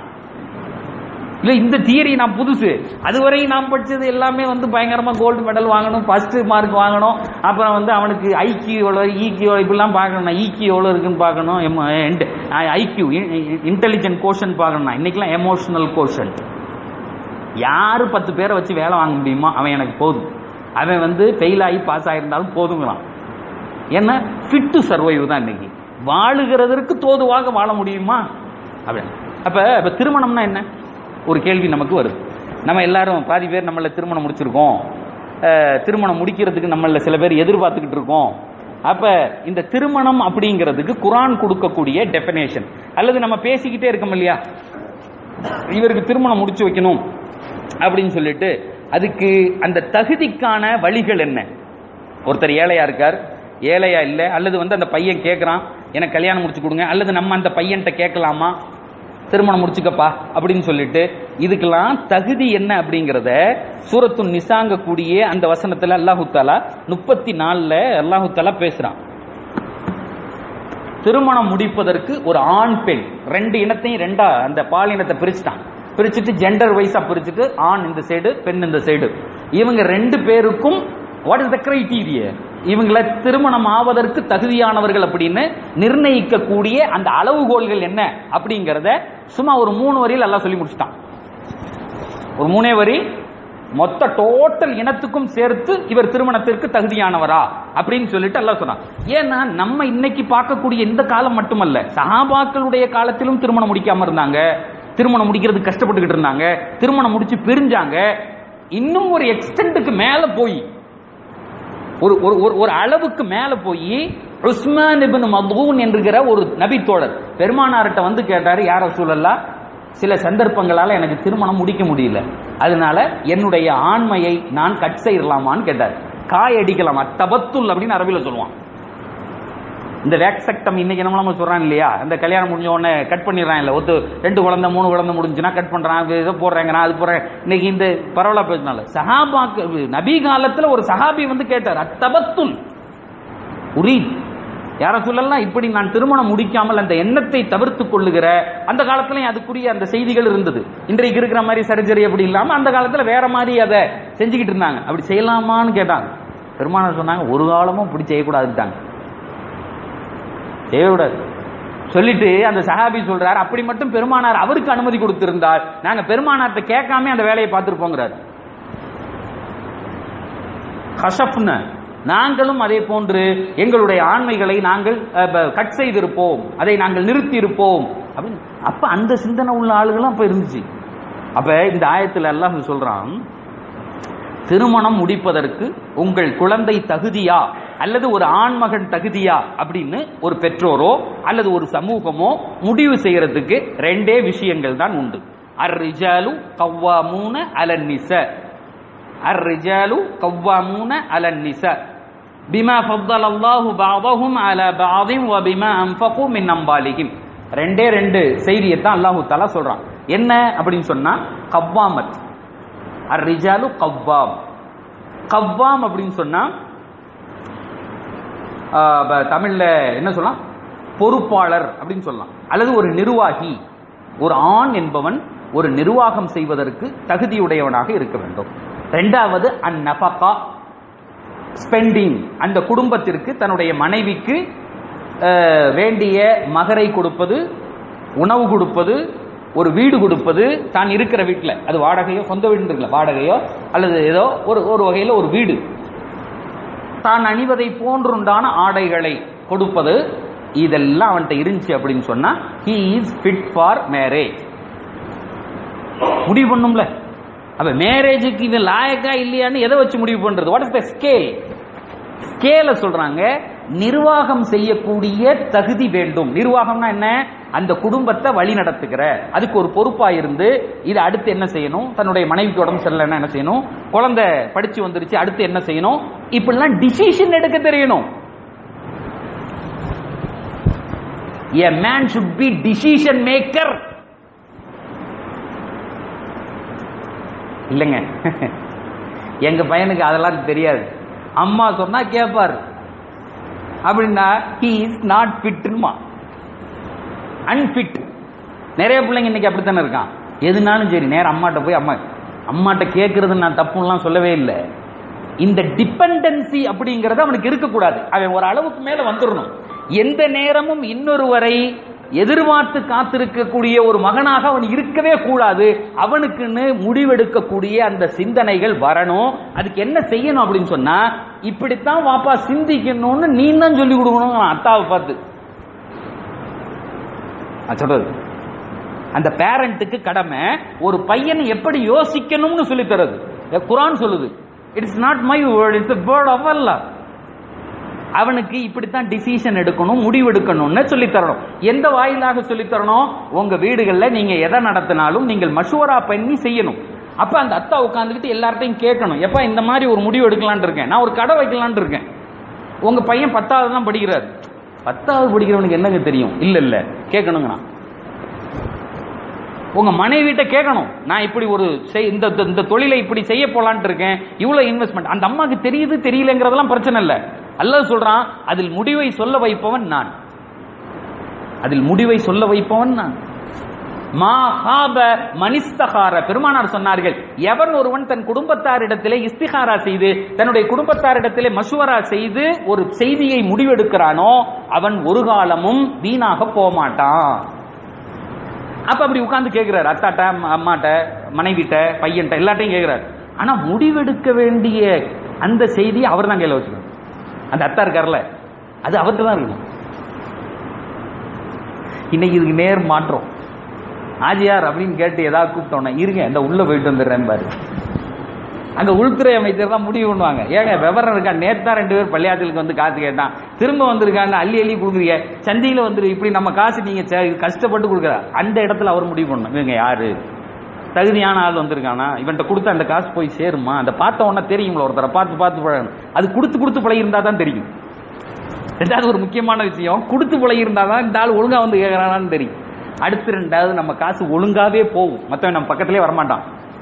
இல்ல இந்த தியரி நான் புதுசு அதுவரை நாம் படிச்சது எல்லாமே வந்து பயங்கரமா கோல்டு மெடல் வாங்கணும் ஃபர்ஸ்ட் மார்க் வாங்கணும் அப்புறம் வந்து அவனுக்கு ஐக்கியூ எவ்வளவு ஈக்கியூ இப்படிலாம் பார்க்கணும் நான் ஈக்கியூ எவ்வளவு இருக்குன்னு பார்க்கணும் ஐக்கியூ இன்டெலிஜென்ட் கோஷன் பார்க்கணும் நான் இன்னைக்கெல்லாம் எமோஷனல் கோஷன் யாரு பத்து பேரை வச்சு வேலை வாங்க முடியுமோ அவன் எனக்கு போதும் அவன் வந்து ஃபெயில் ஆகி பாஸ் ஆகிருந்தாலும் போதுங்கிறான் ஏன்னா ஃபிட் டு சர்வைவ் தான் இன்னைக்கு வாழுகிறதற்கு தோதுவாக வாழ முடியுமா அப்படின்னு அப்ப இப்ப திருமணம்னா என்ன ஒரு கேள்வி நமக்கு வருது நம்ம எல்லாரும் பாதி பேர் நம்மள திருமணம் முடிச்சிருக்கோம் அஹ், திருமணம் முடிக்கிறதுக்கு நம்மள சில பேர் எதிர்பார்த்துக்கிட்டு இருக்கோம் அப்ப இந்த திருமணம் அப்படிங்கிறதுக்கு குரான் கொடுக்கக்கூடிய டெஃபினேஷன் அல்லது நம்ம பேசிக்கிட்டே இருக்கோம் இல்லையா இவருக்கு திருமணம் முடிச்சு வைக்கணும் அப்படின்னு சொல்லிட்டு அதுக்கு அந்த தகுதிக்கான வழிகள் என்ன ஒருத்தர் ஏழையா இருக்கார் ஏழையா இல்ல அல்லது வந்து அந்த பையன் கேட்கறான் எனக்கு கல்யாணம் முடிச்சு கொடுங்க அல்லது நம்ம அந்த பையன்கிட்ட கேட்கலாமா திருமணம் முடிச்சுக்கப்பா அப்படின்னு சொல்லிட்டு இதுக்கெல்லாம் தகுதி என்ன அப்படிங்கிறத சூரத்து நிசாங்க கூடிய அந்த வசனத்துல அல்லாஹு தாலா முப்பத்தி நாலுல அல்லாஹு தாலா பேசுறான் திருமணம் முடிப்பதற்கு ஒரு ஆண் பெண் ரெண்டு இனத்தையும் ரெண்டா அந்த பாலினத்தை பிரிச்சுட்டான் பிரிச்சுட்டு ஜெண்டர் வைஸா பிரிச்சுட்டு ஆண் இந்த சைடு பெண் இந்த சைடு இவங்க ரெண்டு பேருக்கும் வாட் இஸ் த கிரைட்டீரிய இவங்கள திருமணம் ஆவதற்கு தகுதியானவர்கள் அப்படின்னு நிர்ணயிக்கக்கூடிய அந்த அளவுகோல்கள் என்ன அப்படிங்கறத சும்மா ஒரு மூணு வரியில் எல்லாம் சொல்லி முடிச்சிட்டான் ஒரு மூணே வரி மொத்த டோட்டல் இனத்துக்கும் சேர்த்து இவர் திருமணத்திற்கு தகுதியானவரா அப்படின்னு சொல்லிட்டு எல்லாம் சொன்னான் ஏன்னா நம்ம இன்னைக்கு பார்க்கக்கூடிய இந்த காலம் மட்டுமல்ல சஹாபாக்களுடைய காலத்திலும் திருமணம் முடிக்காம இருந்தாங்க திருமணம் முடிக்கிறது கஷ்டப்பட்டுக்கிட்டு இருந்தாங்க திருமணம் முடிச்சு பிரிஞ்சாங்க இன்னும் ஒரு எக்ஸ்டென்ட்டுக்கு மேல போய் ஒரு ஒரு ஒரு- ஒரு அளவுக்கு மேல போய் உஸ்மான் இப்னு மதூன் என்கிற ஒரு நபி தோழர் பெருமானார்ட்ட வந்து கேட்டாரு யார சூழல்லா சில சந்தர்ப்பங்களால எனக்கு திருமணம் முடிக்க முடியல அதனால என்னுடைய ஆண்மையை நான் கட் செய்யலாமான்னு கேட்டார் காய் அடிக்கலாமா தபத்துல் அப்படின்னு அரபில சொல்லுவான் இந்த வேக்சக்டம் இன்னைக்கு என்ன நம்ம சொல்றான் இல்லையா இந்த கல்யாணம் முடிஞ்ச உடனே கட் பண்ணிடுறான் இல்ல ஒத்து ரெண்டு குழந்தை மூணு குழந்தை முடிஞ்சுன்னா கட் பண்றான் இது ஏதோ போடுறாங்க அது போடுறேன் இன்னைக்கு இந்த பரவலா பேசினால சஹாபாக்கு நபி காலத்துல ஒரு சஹாபி வந்து கேட்டார் அத்தபத்துல் உரீத் யார சொல்லலாம் இப்படி நான் திருமணம் முடிக்காமல் அந்த எண்ணத்தை தவிர்த்து கொள்ளுகிற அந்த காலத்துலயும் அதுக்குரிய அந்த செய்திகள் இருந்தது இன்றைக்கு இருக்கிற மாதிரி சர்ஜரி அப்படி இல்லாம அந்த காலத்துல வேற மாதிரி அதை செஞ்சுக்கிட்டு இருந்தாங்க அப்படி செய்யலாமான்னு கேட்டாங்க பெருமானார் சொன்னாங்க ஒரு காலமும் இப்படி செய்யக்கூடாதுட்டாங்க செய்யக்கூடாது சொல்லிட்டு அந்த சஹாபி சொல்றார் அப்படி மட்டும் பெருமானார் அவருக்கு அனுமதி கொடுத்திருந்தால் நாங்க பெருமானார்ட்ட கேட்காம அந்த வேலையை பார்த்திருப்போங்கிறார் கஷப்ன நாங்களும் அதே போன்று எங்களுடைய ஆண்மைகளை நாங்கள் அஹ், ப- கட் செய்திருப்போம் அதை நாங்கள் நிறுத்தி இருப்போம் அப்படின்னு அப்ப அந்த சிந்தனை உள்ள ஆளுகளும் அப்ப இருந்துச்சு அப்ப இந்த ஆயத்துல அல்லாஹ் சொல்றான் திருமணம் முடிப்பதற்கு உங்கள் குழந்தை தகுதியா அல்லது ஒரு ஆண்மகன் தகுதியா அப்படின்னு ஒரு பெற்றோரோ அல்லது ஒரு சமூகமோ முடிவு செய்யறதுக்கு ரெண்டே விஷயங்கள் தான் உண்டு அர் ரிஜாலு கவ்வாமூன அலன் நிச அர் ரிஜாலு கவ்வாமூன அலன் நிச பிமா ஃபத்தல் அல்லாஹு பாதஹும் அலா பாதிம் வ பிமா அன்ஃபகு மின் அம்பாலிஹிம் ரெண்டே ரெண்டு செய்தியை தான் அல்லாஹு தஆலா சொல்றான் என்ன அப்படின்னு சொன்னா கவ்வாமத் அர் ரிஜாலு கவ்வாம் கவ்வாம் அப்படின்னு சொன்னா ஆ, ப- தமிழ்ல என்ன சொல்லலாம் பொறுப்பாளர் அப்படின்னு சொல்லலாம் அல்லது ஒரு நிர்வாகி ஒரு ஆண் என்பவன் ஒரு நிர்வாகம் செய்வதற்கு தகுதியுடையவனாக இருக்க வேண்டும் ரெண்டாவது அந்நபகா ஸ்பெண்டிங் அந்த குடும்பத்திற்கு தன்னுடைய மனைவிக்கு அஹ், வேண்டிய மகரை கொடுப்பது உணவு கொடுப்பது ஒரு வீடு கொடுப்பது தான் இருக்கிற வீட்டில் அது வாடகையோ சொந்த வீடு இருக்குல்ல வாடகையோ அல்லது ஏதோ ஒரு ஒரு வகையில் ஒரு வீடு தான் அணிவதை போன்றுண்டான ஆடைகளை கொடுப்பது இதெல்லாம் அவன்கிட்ட இருந்துச்சு அப்படின்னு சொன்னா he is fit for marriage முடிவு பண்ணும்ல அப்ப மேரேஜுக்கு இது லாயக்கா இல்லையான்னு எதை வச்சு முடிவு பண்றது வாட் இஸ் த ஸ்கேல் ஸ்கேல சொல்றாங்க நிர்வாகம் செய்யக்கூடிய தகுதி வேண்டும் நிர்வாகம்னா என்ன அந்த குடும்பத்தை வழி நடத்துகிற அதுக்கு ஒரு பொறுப்பா இருந்து இது அடுத்து என்ன செய்யணும் தன்னுடைய மனைவிக்கு உடம்பு சரியில்லைன்னா என்ன செய்யணும் குழந்தை படிச்சு வந்துருச்சு அடுத்து என்ன செய்யணும் இப்படிலாம் டிசிஷன் எடுக்க தெரியணும் a man should be decision maker இல்லைங்க எங்க பையனுக்கு அதெல்லாம் தெரியாது அம்மா சொன்னா கேட்பார் அப்படின்னா he இஸ் நாட் ஃபிட்மா அன்ஃபிட் நிறைய பிள்ளைங்க இன்னைக்கு அப்படித்தானே இருக்கான் எதுனாலும் சரி நேரம் அம்மாட்ட போய் அம்மா அம்மாட்ட கேட்கறது நான் தப்புலாம் சொல்லவே இல்லை இந்த டிபெண்டன்சி அப்படிங்கறது அவனுக்கு இருக்கக்கூடாது அவன் ஒரு அளவுக்கு மேல வந்துடணும் எந்த நேரமும் இன்னொருவரை எதிர்பார்த்து காத்திருக்கக்கூடிய ஒரு மகனாக அவன் இருக்கவே கூடாது அவனுக்குன்னு முடிவெடுக்கக்கூடிய அந்த சிந்தனைகள் வரணும் அதுக்கு என்ன செய்யணும் அப்படின்னு சொன்னா இப்படித்தான் வாப்பா சிந்திக்கணும்னு நீ தான் சொல்லி கொடுக்கணும் அத்தாவை பார்த்து நான் சொல்றது அந்த பேரண்ட்டுக்கு கடமை ஒரு பையனை எப்படி யோசிக்கணும்னு சொல்லி தருது குரான் சொல்லுது it's not my word it's word of Allah அவனுக்கு இப்படித்தான் டிசிஷன் எடுக்கணும் முடிவு எடுக்கணும்னு சொல்லி தரணும் எந்த வாயிலாக சொல்லி தரணும் உங்க வீடுகள்ல நீங்க எதை நடத்தினாலும் நீங்கள் மஷூரா பண்ணி செய்யணும் அப்ப அந்த அத்தா உட்காந்துக்கிட்டு எல்லார்ட்டையும் கேட்கணும் எப்ப இந்த மாதிரி ஒரு முடிவு எடுக்கலாம்னு இருக்கேன் நான் ஒரு கடை வைக்கலாம்னு இருக்கேன் உங்க பையன் பத்தாவது தான் படிக்கிறார் பத்தாவது படிக்கிறவனுக்கு என்னங்க தெரியும் இல்ல இல்ல கேட்கணுங்க நான் உங்க மனைவிட்ட கேட்கணும் நான் இப்படி ஒரு செய்- இந்த இந்த- இந்த தொழிலை இப்படி செய்ய போலான்ட்டு இருக்கேன் இவ்வளவு இன்வெஸ்ட்மெண்ட் அந்த அம்மாக்கு தெரியுது தெரியலங்கிறதெல்லாம் பிரச்சனை இல்ல அல்லாஹ் சொல்றான் அதில் முடிவை சொல்ல வைப்பவன் நான் அதில் முடிவை சொல்ல வைப்பவன் நான் மா ஹாப மனிஸ்தகார பெருமானார் சொன்னார்கள் எவன் ஒருவன் தன் குடும்பத்தாரிடத்திலே இஸ்திகாரா செய்து தன்னுடைய குடும்பத்தாரிடத்திலே மசுவரா செய்து ஒரு செய்தியை முடிவெடுக்கிறானோ அவன் ஒரு காலமும் வீணாக போக மாட்டான் அப்ப அப்படி உட்கார்ந்து கேட்கிறாரு அத்தாட்ட அம்மா- அம்மாட்ட மனைவிட்ட பையன்ட்ட எல்லாத்தையும் கேட்கிறாரு ஆனா முடிவெடுக்க வேண்டிய அந்த செய்தியை அவர் தான் கையில வச்சுக்கணும் அந்த அத்தா இருக்கார்ல அது அவர்கிட்ட தான் இருக்கணும் இன்னைக்கு இதுக்கு நேர் மாற்றம் ஆஜியார் அப்படின்னு கேட்டு ஏதாவது கூப்பிட்டோன்னே இருங்க இந்த உள்ள போயிட்டு வந்துடுறேன் பாரு அங்க உள்துறை அமைச்சர் தான் முடிவு பண்ணுவாங்க ஏங்க விவரம் இருக்கா நேத்து தான் ரெண்டு பேர் பள்ளியாச்சலுக்கு வந்து காசு கேட்டான் திரும்ப வந்திருக்காங்க அள்ளி அள்ளி கொடுக்குறீங்க சந்தையில வந்துரு இப்படி நம்ம காசு நீங்க ச- கஷ்டப்பட்டு கொடுக்குற அந்த இடத்துல அவர் முடிவு பண்ணணும் இவங்க யாரு தகுதியான ஆள் வந்திருக்கானா இவன்கிட்ட கொடுத்த அந்த காசு போய் சேருமா அந்த பார்த்த உடனே தெரியுங்களா ஒருத்தரை பார்த்து பார்த்து பழகணும் அது கொடுத்து கொடுத்து பழகிருந்தா தான் தெரியும் ரெண்டாவது ஒரு முக்கியமான விஷயம் கொடுத்து பழகிருந்தா தான் இந்த ஆள் ஒழுங்கா வந்து கேட்கறானான்னு தெரியும் அடுத்து ரெண்டாவது நம்ம காசு ஒழுங்காவே போகும் மத்தவன் நம்ம பக்கத்திலே வரமாட்டான்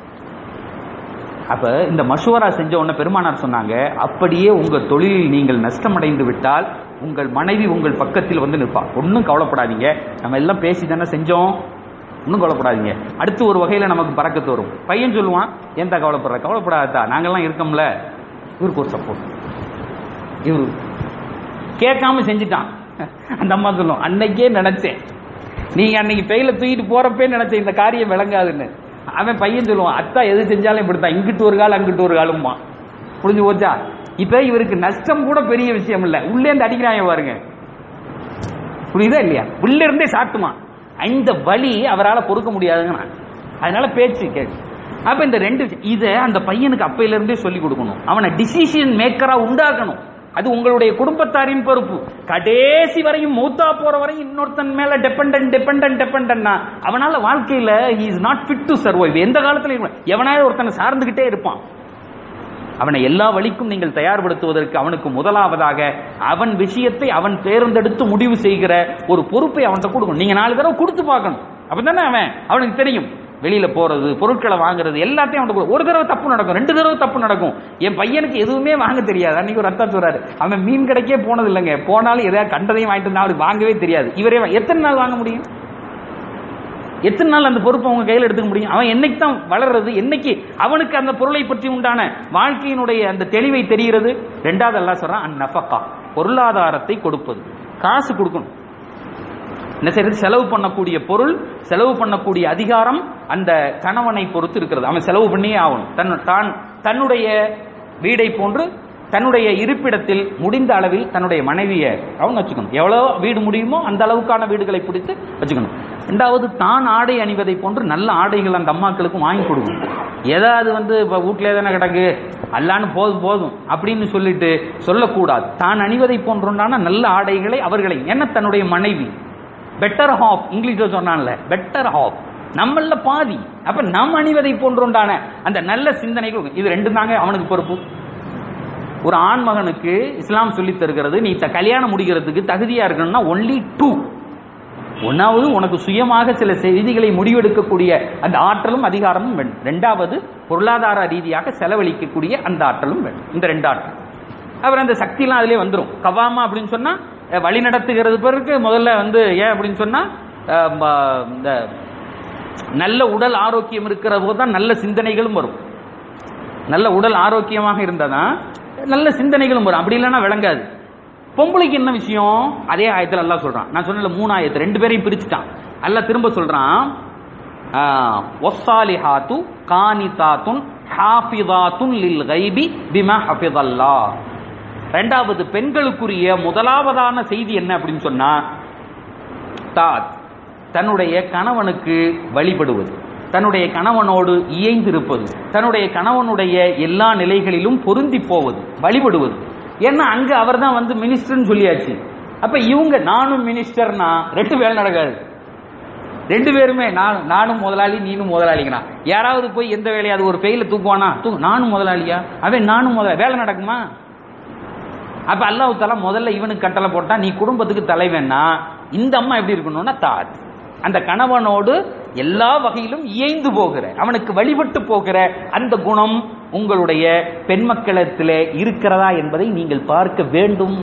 அப்ப இந்த மஷூரா செஞ்ச உடனே பெருமானார் சொன்னாங்க அப்படியே உங்க தொழிலில் நீங்கள் நஷ்டமடைந்து விட்டால் உங்கள் மனைவி உங்கள் பக்கத்தில் வந்து நிற்பா ஒன்றும் கவலைப்படாதீங்க நம்ம எல்லாம் பேசி தானே செஞ்சோம் ஒன்றும் கவலைப்படாதீங்க அடுத்து ஒரு வகையில நமக்கு பறக்கத்து வரும் பையன் சொல்லுவான் ஏன்டா கவலைப்படுற கவலைப்படாதா நாங்கெல்லாம் இருக்கோம்ல இவருக்கு ஒரு சப்போர்ட் இவரு கேட்காம செஞ்சுட்டான் அந்த அம்மா சொல்லும் அன்னைக்கே நினைச்சேன் நீங்க அன்னைக்கு பெயில தூக்கிட்டு போறப்பே நினைச்சேன் இந்த காரியம் விளங்காதுன்னு அவன் பையன் சொல்லுவான் அத்தா எது செஞ்சாலும் இப்படித்தான் இங்கிட்டு ஒரு கால் அங்கிட்டு ஒரு காலும்மா புரிஞ்சு போச்சா இப்ப இவருக்கு நஷ்டம் கூட பெரிய விஷயம் இல்ல உள்ளே இருந்து அடிக்கிறாங்க பாருங்க புரியுதா இல்லையா உள்ள இருந்தே சாட்டுமா இந்த வழி அவரால் பொறுக்க முடியாதுங்க நான் அதனால பேச்சு கேட்டு அப்ப இந்த ரெண்டு விஷயம் இதை அந்த பையனுக்கு அப்பையில இருந்தே சொல்லி கொடுக்கணும் அவனை டிசிஷன் மேக்கரா உண்டாக்கணும் அது உங்களுடைய குடும்பத்தாரின் பொறுப்பு கடைசி வரையும் மூத்தா போற வரையும் இன்னொருத்தன் மேல டெபெண்டன்ட் டெபெண்டன்ட் டெபெண்டன்ட்னா அவனால வாழ்க்கையில he is not fit to survive எந்த காலத்துல எவனாவது ஒருத்தனை சார்ந்துகிட்டே இருப்பான் அவனை எல்லா வழிக்கும் நீங்கள் தயார்படுத்துவதற்கு அவனுக்கு முதலாவதாக அவன் விஷயத்தை அவன் தேர்ந்தெடுத்து முடிவு செய்கிற ஒரு பொறுப்பை அவன்கிட்ட கொடுக்கணும் நீங்க நாலு தடவை கொடுத்து பார்க்கணும் அப்பதானே அவன் அவனுக்கு தெரியும் வெளியில போறது பொருட்களை வாங்குறது எல்லாத்தையும் அவனுக்கு கொடு- ஒரு தடவை தப்பு நடக்கும் ரெண்டு தடவை தப்பு நடக்கும் என் பையனுக்கு எதுவுமே வாங்க தெரியாது அன்னைக்கு ஒரு அத்தா சொல்றாரு அவன் மீன் கடைக்கே போனது இல்லைங்க போனாலும் எதையா கண்டதையும் வாங்கிட்டு இருந்தா அவனுக்கு வாங்கவே தெரியாது இவரே வா- எத்தனை நாள் வாங்க முடியும் எத்தனை நாள் அந்த பொறுப்பை அவங்க கையில் எடுத்துக்க முடியும் அவன் என்னைக்கு தான் வளர்றது என்னைக்கு அவனுக்கு அந்த பொருளை பற்றி உண்டான வாழ்க்கையினுடைய அந்த தெளிவை தெரிகிறது ரெண்டாவது எல்லாம் சொல்றான் அந்நஃபக்கா பொருளாதாரத்தை கொடுப்பது காசு கொடுக்கணும் என்ன செய்யறது செலவு பண்ணக்கூடிய பொருள் செலவு பண்ணக்கூடிய அதிகாரம் அந்த கணவனை பொறுத்து இருக்கிறது அவன் செலவு பண்ணியே ஆகணும் தன் தான் தன்னுடைய வீடை போன்று தன்னுடைய இருப்பிடத்தில் முடிந்த அளவில் தன்னுடைய மனைவியை அவங்க வச்சுக்கணும் எவ்வளவு வீடு முடியுமோ அந்த அளவுக்கான வீடுகளை பிடித்து வச்சுக்கணும் ரெண்டாவது தான் ஆடை அணிவதை போன்று நல்ல ஆடைகள் அந்த அம்மாக்களுக்கும் வாங்கி கொடுக்கணும் ஏதாவது வந்து இப்போ வீட்டிலே தானே கிடக்கு அல்லான்னு போதும் போதும் அப்படின்னு சொல்லிட்டு சொல்லக்கூடாது தான் அணிவதை போன்றுண்டான நல்ல ஆடைகளை அவர்களை என்ன தன்னுடைய மனைவி பெட்டர் ஹாஃப் இங்கிலீஷ்ல சொன்னான்ல பெட்டர் ஹாஃப் நம்மள பாதி அப்ப நம் அணிவதை போன்றுண்டான அந்த நல்ல சிந்தனைகள் இது ரெண்டு தாங்க அவனுக்கு பொறுப்பு ஒரு ஆண் மகனுக்கு இஸ்லாம் சொல்லித் தருகிறது நீ த- கல்யாணம் முடிக்கிறதுக்கு தகுதியா இருக்கணும்னா ஒன்லி டூ ஒன்னாவது உனக்கு சுயமாக சில செய்திகளை முடிவெடுக்கக்கூடிய அந்த ஆற்றலும் அதிகாரமும் வேண்டும் ரெண்டாவது பொருளாதார ரீதியாக செலவழிக்கக்கூடிய அந்த ஆற்றலும் வேண்டும் இந்த ரெண்டு ஆற்றல் அப்புறம் அந்த சக்திலாம் அதிலே வந்துடும் கவாமா அப்படின்னு சொன்னா அஹ், வழி நடத்துகிறது பிறகு முதல்ல வந்து ஏன் அப்படின்னு சொன்னா அஹ், ம- இந்த நல்ல உடல் ஆரோக்கியம் இருக்கிற போது தான் நல்ல சிந்தனைகளும் வரும் நல்ல உடல் ஆரோக்கியமாக இருந்தாதான் நல்ல சிந்தனைகளும் வரும் அப்படி இல்லைன்னா விளங்காது பொம்பளைக்கு என்ன விஷயம் அதே ஆயத்துல அல்லாஹ் சொல்றான் நான் சொன்னல மூணு ஆயத்து ரெண்டு பேரையும் பிரிச்சுட்டான் அல்லாஹ் திரும்ப சொல்றான் ஆஹ், ஒஸ்ஸாலிஹாத்து கானிதாத்துன் ஹாஃபிதாத்துன் லில் கைபி பிமா ஹஃபிதல்லாஹ் ரெண்டாவது பெண்களுக்குரிய முதலாவதான செய்தி என்ன அப்படின்னு சொன்னா தாத் தன்னுடைய கணவனுக்கு வழிபடுவது தன்னுடைய கணவனோடு இயைந்திருப்பது தன்னுடைய கணவனுடைய எல்லா நிலைகளிலும் பொருந்தி போவது வழிபடுவது ஏன்னா அங்க அவர் தான் வந்து மினிஸ்டர்னு சொல்லியாச்சு அப்ப இவங்க நானும் மினிஸ்டர்னா ரெண்டு வேலை நடக்காது ரெண்டு பேருமே நான் நானும் முதலாளி நீனும் முதலாளிங்கிறான் யாராவது போய் எந்த வேலையாவது ஒரு பெயில தூக்குவானா தூக்கு நானும் முதலாளியா அவன் நானும் முதலாளி வேலை நடக்குமா அப்ப அல்லாஹ் தலா முதல்ல இவனுக்கு கட்டளை போட்டா நீ குடும்பத்துக்கு தலைவன்னா இந்த அம்மா எப்படி இருக்கணும்னா தாத் அந்த கணவனோடு எல்லா வகையிலும் இயைந்து போகிற அவனுக்கு வழிபட்டு போகிற அந்த குணம் உங்களுடைய பெண் மக்களத்திலே இருக்கிறதா என்பதை நீங்கள் பார்க்க வேண்டும்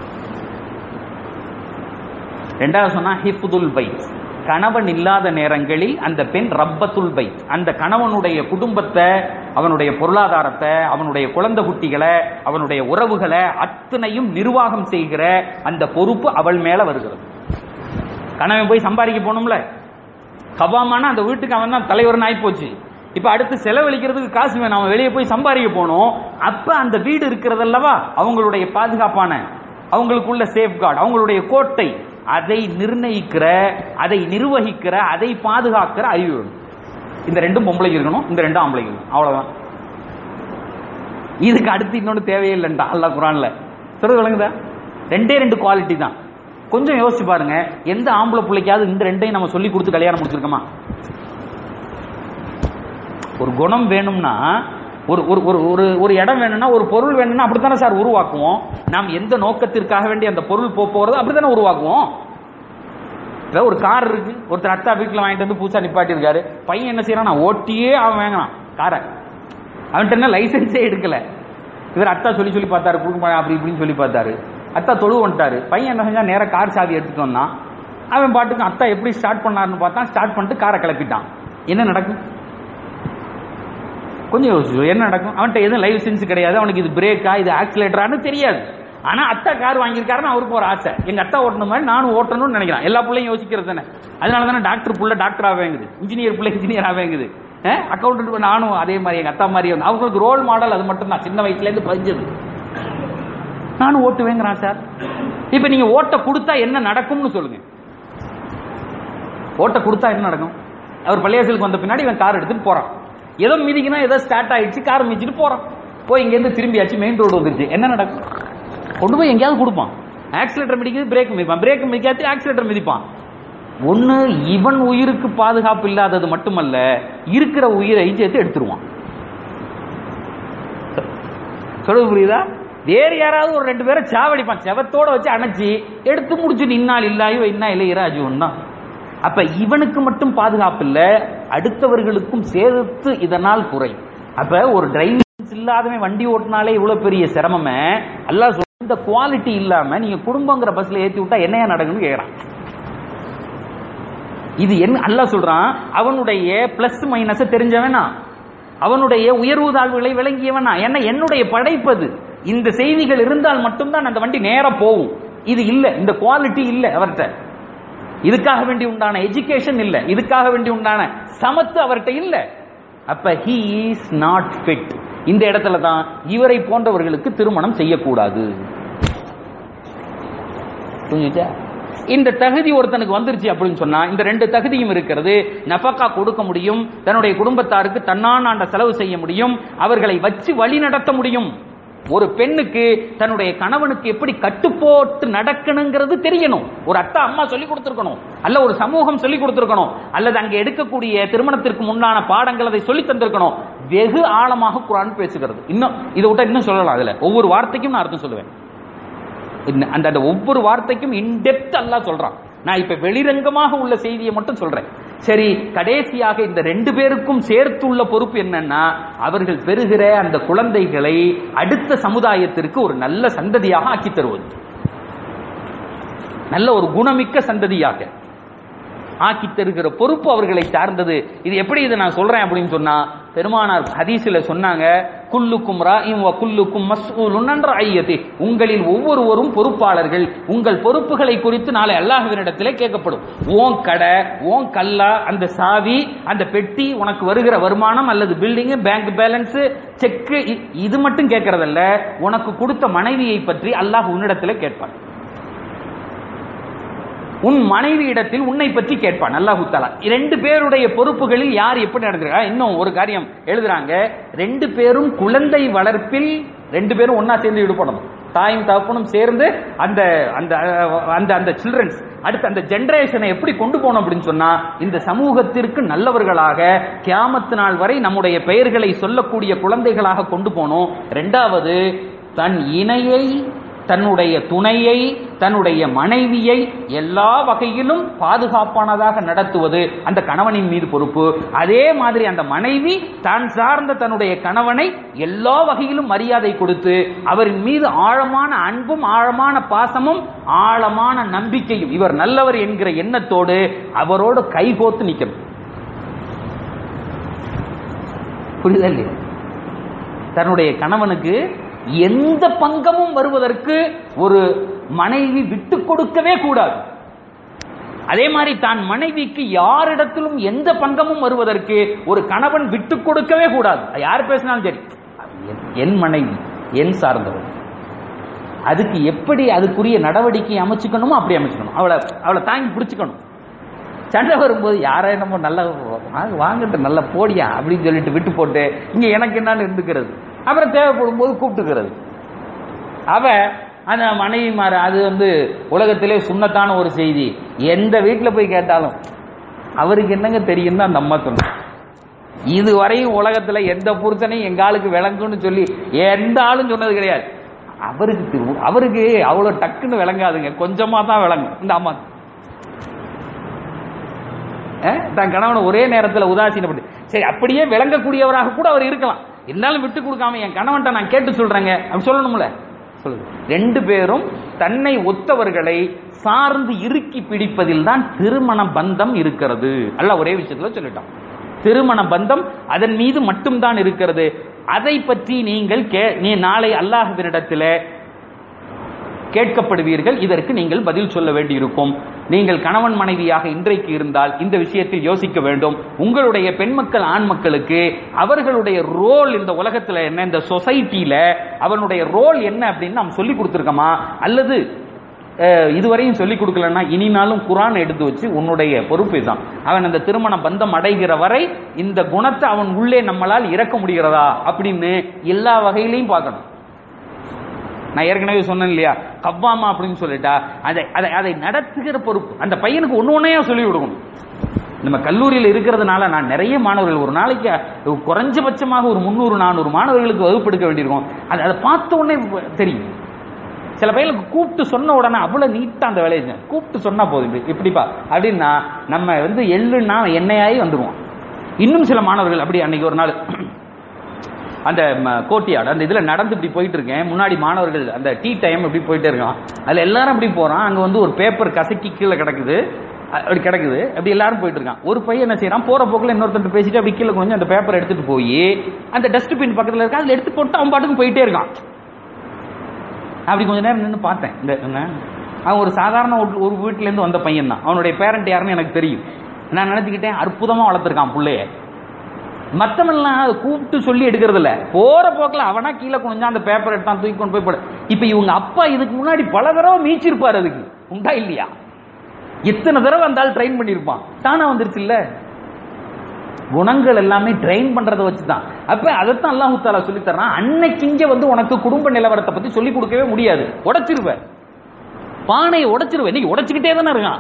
ரெண்டாவது சொன்னா ஹிஃபுதுல் பைத் கணவன் இல்லாத நேரங்களில் அந்த பெண் ரப்பத்துல் பைத் அந்த கணவனுடைய குடும்பத்தை அவனுடைய பொருளாதாரத்தை அவனுடைய குழந்தை குட்டிகளை அவனுடைய உறவுகளை அத்தனையும் நிர்வாகம் செய்கிற அந்த பொறுப்பு அவள் மேல வருகிறது கணவன் போய் சம்பாதிக்க போகணும்ல கபாமான அந்த வீட்டுக்கு அவன் தான் தலைவர்னு ஆகி போச்சு இப்ப அடுத்து செலவழிக்கிறதுக்கு காசு வேணும் அவன் வெளியே போய் சம்பாதிக்க போகணும் அப்ப அந்த வீடு இருக்கிறதல்லவா அவங்களுடைய பாதுகாப்பான அவங்களுக்குள்ள சேஃப்கார்டு அவங்களுடைய கோட்டை அதை நிர்ணயிக்கிற அதை நிர்வகிக்கிற அதை பாதுகாக்கிற அறிவு வேணும் இந்த ரெண்டும் பொம்பளைக்கு இருக்கணும் இந்த ரெண்டும் ஆம்பளைக்கு இருக்கணும் அவ்வளவுதான் இதுக்கு அடுத்து இன்னொன்று தேவையில்லைன்டா அல்லாஹ் குரான்ல சொல்றது விளங்குதா ரெண்டே ரெண்டு குவாலிட்டி தான் கொஞ்சம் யோசிச்சு பாருங்க எந்த ஆம்பளை பிள்ளைக்காவது இந்த ரெண்டையும் நம்ம சொல்லி கொடுத்து கல்யாணம் முடிச்சிருக்கோமா ஒரு குணம் வேணும்னா ஒரு ஒரு ஒரு ஒரு ஒரு இடம் வேணும்னா ஒரு பொருள் வேணும்னா அப்படித்தானே சார் உருவாக்குவோம் நாம் எந்த நோக்கத்திற்காக வேண்டி அந்த பொருள் போக போகிறதோ அப்படித்தானே உருவாக்குவோம் இப்ப ஒரு கார் இருக்கு ஒருத்தர் அத்தா வீட்டில் வாங்கிட்டு வந்து பூச்சா நிப்பாட்டி இருக்காரு பையன் என்ன செய்யறான் நான் ஓட்டியே அவன் வாங்கினான் காரை அவன்கிட்ட என்ன லைசன்ஸே எடுக்கல இவர் அத்தா சொல்லி சொல்லி பார்த்தாரு கொடுக்க மாட்டேன் அப்படி இப்படின்னு சொல்லி பார்த்தாரு அத்தா தொழு வந்துட்டாரு பையன் என்ன செஞ்சா நேரா கார் சாவி எடுத்துட்டு வந்தான் அவன் பாட்டுக்கு அத்தா எப்படி ஸ்டார்ட் பண்ணாருன்னு பார்த்தா ஸ்டார்ட் பண்ணிட்டு காரை கிளப்பிட்டான் என்ன நடக்கும் கொஞ்சம் யோசிச்சு என்ன நடக்கும் அவன்கிட்ட எதுவும் லைசன்ஸ் கிடையாது அவனுக்கு இது பிரேக்கா இது ஆக்சிலேட்டரான்னு தெரியாது ஆனா அத்தா கார் வாங்கியிருக்காருன்னு அவருக்கு ஒரு ஆசை எங்க அத்தா ஓட்டணும் மாதிரி நானும் ஓட்டணும்னு நினைக்கிறேன் எல்லா பிள்ளையும் யோசிக்கிறது தானே அதனால தானே டாக்டர் புள்ள டாக்டர் ஆவேங்குது இன்ஜினியர் பிள்ளை இன்ஜினியர் ஆவேங்குது அக்கௌண்டன்ட் நானும் அதே மாதிரி எங்க அத்தா மாதிரி வந்து அவங்களுக்கு ரோல் மாடல் அது மட்டும் தான் சின்ன வயசுல இருந்து பதிஞ்சது நானும் ஓட்டுவேங்கிறான் சார் இப்ப நீங்க ஓட்ட கொடுத்தா என்ன நடக்கும்னு சொல்லுங்க ஓட்ட கொடுத்தா என்ன நடக்கும் அவர் பள்ளியாசலுக்கு வந்த பின்னாடி இவன் கார் எடுத்துட்டு போறான் ஏதோ மிதிக்கணும் ஏதோ ஸ்டார்ட் ஆயிடுச்சு கார் மிதிச்சுட்டு போறான் போய் இங்கேருந்து திரும்பியாச்சு மெயின் ரோடு வந்துருச்சு என்ன நடக்கும் கொண்டு போய் எங்கேயாவது கொடுப்பான் ஆக்சிலேட்டர் மிதிக்குது பிரேக் மிதிப்பான் பிரேக் மிதிக்காது ஆக்சிலேட்டர் மிதிப்பான் ஒன்னு இவன் உயிருக்கு பாதுகாப்பு இல்லாதது மட்டுமல்ல இருக்கிற உயிரை சேர்த்து எடுத்துருவான் சொல்லுது புரியுதா வேறு யாராவது ஒரு ரெண்டு பேரை சாவடிப்பான் செவத்தோட வச்சு அணைச்சி எடுத்து முடிச்சு இன்னால் இல்லாயோ இன்னா இல்லை இராஜுவன் தான் அப்ப இவனுக்கு மட்டும் பாதுகாப்பு இல்ல அடுத்தவர்களுக்கும் சேர்த்து இதனால் குறை அப்ப ஒரு டிரைவிங் இல்லாதவன் வண்டி ஓட்டினாலே இவ்வளவு பெரிய சிரமமே அல்லாஹ் சொல்ற இந்த குவாலிட்டி இல்லாம நீங்க குடும்பங்கிற பஸ்ல ஏத்தி விட்டா என்னையா நடக்கும்னு கேக்குறான் இது என்ன அல்லாஹ் சொல்றான் அவனுடைய பிளஸ் மைனஸ் தெரிஞ்சவனா அவனுடைய உயர்வு தாழ்வுகளை விளங்கியவனா என்ன என்னுடைய படைப்பது இந்த செய்திகள் இருந்தால் மட்டும்தான் அந்த வண்டி நேரா போகும் இது இல்ல இந்த குவாலிட்டி இல்ல அவர்கிட்ட இதுக்காக வேண்டி உண்டான எஜுகேஷன் இல்ல இதுக்காக வேண்டி உண்டான சமத்து அவர்கிட்ட இல்ல அப்ப ஹி இஸ் நாட் ஃபிட் இந்த இடத்துல தான் இவரை போன்றவர்களுக்கு திருமணம் செய்யக்கூடாது புரிஞ்சுச்சா இந்த தகுதி ஒருத்தனுக்கு வந்துருச்சு அப்படின்னு சொன்னா இந்த ரெண்டு தகுதியும் இருக்கிறது நபக்கா கொடுக்க முடியும் தன்னுடைய குடும்பத்தாருக்கு தன்னாண்ட செலவு செய்ய முடியும் அவர்களை வச்சு வழி நடத்த முடியும் ஒரு பெண்ணுக்கு தன்னுடைய கணவனுக்கு எப்படி கட்டுப்போட்டு நடக்கணுங்கிறது தெரியணும் ஒரு அத்தா அம்மா சொல்லி கொடுத்துருக்கணும் அல்ல ஒரு சமூகம் சொல்லி கொடுத்துருக்கணும் அல்லது அங்க எடுக்கக்கூடிய திருமணத்திற்கு முன்னான பாடங்கள் அதை சொல்லி தந்திருக்கணும் வெகு ஆழமாக குரான் பேசுகிறது இன்னும் இதை விட்டா இன்னும் சொல்லலாம் அதுல ஒவ்வொரு வார்த்தைக்கும் நான் அர்த்தம் சொல்லுவேன் இந்த- அந்த அந்த ஒவ்வொரு வார்த்தைக்கும் இன்டெப்த் அல்லாஹ் சொல்றான் நான் இப்ப வெளிரங்கமாக உள்ள செய்தியை மட்டும் சொல்றேன் சரி கடைசியாக இந்த ரெண்டு பேருக்கும் சேர்த்துள்ள பொறுப்பு என்னன்னா அவர்கள் பெறுகிற அந்த குழந்தைகளை அடுத்த சமுதாயத்திற்கு ஒரு நல்ல சந்ததியாக ஆக்கி தருவது நல்ல ஒரு குணமிக்க சந்ததியாக ஆக்கி தருகிற பொறுப்பு அவர்களை சார்ந்தது இது எப்படி இதை நான் சொல்றேன் அப்படின்னு சொன்னா பெருமானார் ஹதீஸ்ல சொன்னாங்க குல்லுக்கும் ராயும் வ குல்லுக்கும் மஸ்ஊலுன் அன் ரஅய்யதி உங்களில் ஒவ்வொருவரும் பொறுப்பாளர்கள் உங்கள் பொறுப்புகளை குறித்து நாளை அல்லாஹ்வினிடத்திலே கேட்கப்படும் ஓன் கடை ஓன் கல்லா அந்த சாவி அந்த பெட்டி உனக்கு வருகிற வருமானம் அல்லது பில்டிங் பேங்க் பேலன்ஸ் செக் இது மட்டும் கேட்கறதல்ல உனக்கு கொடுத்த மனைவியை பற்றி அல்லாஹ் உன்னிடத்திலே கேட்பான் உன் மனைவி இடத்தில் உன்னை பற்றி கேட்பான் அல்லாஹு தாலா ரெண்டு பேருடைய பொறுப்புகளில் யார் எப்படி நடந்திருக்கா இன்னும் ஒரு காரியம் எழுதுறாங்க ரெண்டு பேரும் குழந்தை வளர்ப்பில் ரெண்டு பேரும் ஒன்னா சேர்ந்து ஈடுபடணும் தாயும் தகப்பனும் சேர்ந்து அந்த அந்த அந்த அந்த சில்ட்ரன்ஸ் அடுத்து அந்த ஜெனரேஷனை எப்படி கொண்டு போகணும் அப்படின்னு சொன்னா இந்த சமூகத்திற்கு நல்லவர்களாக கியாமத்து நாள் வரை நம்முடைய பெயர்களை சொல்லக்கூடிய குழந்தைகளாக கொண்டு போகணும் ரெண்டாவது தன் இணையை தன்னுடைய துணையை தன்னுடைய மனைவியை எல்லா வகையிலும் பாதுகாப்பானதாக நடத்துவது அந்த கணவனின் மீது பொறுப்பு அதே மாதிரி அந்த மனைவி தான் சார்ந்த தன்னுடைய கணவனை எல்லா வகையிலும் மரியாதை கொடுத்து அவரின் மீது ஆழமான அன்பும் ஆழமான பாசமும் ஆழமான நம்பிக்கையும் இவர் நல்லவர் என்கிற எண்ணத்தோடு அவரோடு கைகோத்து நிற்கணும் புரியுதா இல்லையா தன்னுடைய கணவனுக்கு எந்த பங்கமும் வருவதற்கு ஒரு மனைவி விட்டு கொடுக்கவே கூடாது அதே மாதிரி தான் மனைவிக்கு யாரிடத்திலும் எந்த பங்கமும் வருவதற்கு ஒரு கணவன் விட்டு கொடுக்கவே கூடாது யார் பேசினாலும் சரி என்- என் மனைவி என் சார்ந்தவர் அதுக்கு எப்படி அதுக்குரிய நடவடிக்கை அமைச்சுக்கணுமோ அப்படி அமைச்சுக்கணும் அவளை அவளை தாங்கி பிடிச்சுக்கணும் சண்டை வரும்போது யாரா என்னமோ நல்ல வாங்க வாங்கட்டு நல்ல போடியா அப்படின்னு சொல்லிட்டு விட்டு போட்டு இங்க எனக்கு என்னன்னு இருந்துக்கிறது அப்புறம் தேவைப்படும் போது கூப்பிட்டுக்கிறது அவ அந்த மனைவி மாற அது வந்து உலகத்திலே சுண்ணத்தான ஒரு செய்தி எந்த வீட்டில் போய் கேட்டாலும் அவருக்கு என்னங்க தெரியும் தான் அந்த அம்மா சொன்ன இதுவரையும் உலகத்துல எந்த புருஷனையும் எங்க ஆளுக்கு விளங்குன்னு சொல்லி எந்த ஆளும் சொன்னது கிடையாது அவருக்கு திரு- அவருக்கு அவ்வளவு டக்குன்னு விளங்காதுங்க கொஞ்சமா தான் விளங்கும் இந்த அம்மா அஹ், தன் கணவனை ஒரே நேரத்தில் உதாசீனப்பட்டு சரி அப்படியே விளங்கக்கூடியவராக கூட அவர் இருக்கலாம் இருந்தாலும் விட்டு கொடுக்காம என் கணவன்ட்ட நான் கேட்டு சொல்றேங்க அப்படி சொல்லணும்ல சொல்லுங்க ரெண்டு பேரும் தன்னை ஒத்தவர்களை சார்ந்து இறுக்கி பிடிப்பதில் தான் திருமண பந்தம் இருக்கிறது அல்ல ஒரே விஷயத்துல சொல்லிட்டான் திருமண பந்தம் அதன் மீது மட்டும்தான் இருக்கிறது அதை பற்றி நீங்கள் கே- நீ நாளை அல்லாஹ்வினிடத்தில் கேட்கப்படுவீர்கள் இதற்கு நீங்கள் பதில் சொல்ல வேண்டியிருக்கும் நீங்கள் கணவன் மனைவியாக இன்றைக்கு இருந்தால் இந்த விஷயத்தில் யோசிக்க வேண்டும் உங்களுடைய பெண் மக்கள் ஆண் மக்களுக்கு அவர்களுடைய ரோல் இந்த உலகத்துல என்ன இந்த சொசைட்டில அவனுடைய ரோல் என்ன அப்படின்னு நாம் சொல்லி கொடுத்துருக்கோமா அல்லது அஹ், இதுவரையும் சொல்லி கொடுக்கலன்னா இனினாலும் குரான் எடுத்து வச்சு உன்னுடைய பொறுப்பு தான் அவன் அந்த திருமண பந்தம் அடைகிற வரை இந்த குணத்தை அவன் உள்ளே நம்மளால் இறக்க முடிகிறதா அப்படின்னு எல்லா வகையிலையும் பார்க்கணும் நான் ஏற்கனவே சொன்னேன் இல்லையா கவ்வாமா அப்படின்னு சொல்லிட்டா அதை அதை அதை நடத்துகிற பொறுப்பு அந்த பையனுக்கு ஒன்று ஒன்றையா சொல்லி கொடுக்கணும் நம்ம கல்லூரியில் இருக்கிறதுனால நான் நிறைய மாணவர்கள் ஒரு நாளைக்கு குறைஞ்சபட்சமாக ஒரு முந்நூறு நானூறு மாணவர்களுக்கு வகுப்பெடுக்க வேண்டியிருக்கும் அது அதை பார்த்த உடனே தெரியும் சில பையனுக்கு கூப்பிட்டு சொன்ன உடனே அவ்வளவு நீட்டா அந்த வேலையை செஞ்சேன். கூப்பிட்டு சொன்னா போதும் இப்படி- இப்படிப்பா அப்படின்னா நம்ம வந்து எள்ளுன்னா எண்ணெயாகி வந்துருவோம் இன்னும் சில மாணவர்கள் அப்படி அன்னைக்கு ஒரு நாள் அந்த ம, கோட்டியாடு அந்த இதுல நடந்து இப்படி போயிட்டு இருக்கேன் முன்னாடி மாணவர்கள் அந்த டீ டைம் இப்படி போயிட்டே இருக்கான் அதுல எல்லாரும் அப்படி போறான் அங்க வந்து ஒரு பேப்பர் கசக்கி கீழே கிடக்குது அ- அப்படி கிடக்குது அப்படி எல்லாரும் போயிட்டு இருக்கான் ஒரு பையன் என்ன செய்யறான் போற போக்குல இன்னொருத்தர் பேசிட்டு அப்படி கீழே கொஞ்சம் அந்த பேப்பர் எடுத்துட்டு போய் அந்த டஸ்ட்பின் பக்கத்துல இருக்க அதுல எடுத்து போட்டு அவன் பாட்டுக்கு போயிட்டே இருக்கான் அப்படி கொஞ்ச நேரம் நின்று பார்த்தேன் இந்த என்ன அவன் ஒரு சாதாரண ஒரு- ஒரு வீட்டுல இருந்து வந்த பையன் தான் அவனுடைய பேரண்ட் யாருன்னு எனக்கு தெரியும் நான் நினைச்சுக்கிட்டேன் அற்புதமா வளர்த்துருக்கான் புள்ளைய மத்தவெல்லாம் அதை கூப்பிட்டு சொல்லி எடுக்கிறது இல்ல போற போக்குல அவனா கீழே குனிஞ்சா அந்த பேப்பர் எடுத்தான் தூக்கி கொண்டு போய் போட இப்ப இவங்க அப்பா இதுக்கு முன்னாடி பல தடவை மீச்சிருப்பாரு அதுக்கு உண்டா இல்லையா எத்தனை தடவை அந்த ஆள் ட்ரெயின் பண்ணிருப்பான் தானா வந்துருச்சு இல்ல குணங்கள் எல்லாமே ட்ரெயின் பண்றதை வச்சு தான் அப்ப அதைத்தான் அல்லாஹு தாலா சொல்லி தர்றான் அன்னைக்கு இங்க வந்து உனக்கு குடும்ப நிலவரத்தை பத்தி சொல்லி கொடுக்கவே முடியாது உடைச்சிருவ பானையை உடைச்சிருவ நீ உடைச்சுக்கிட்டே தானே இருக்கான்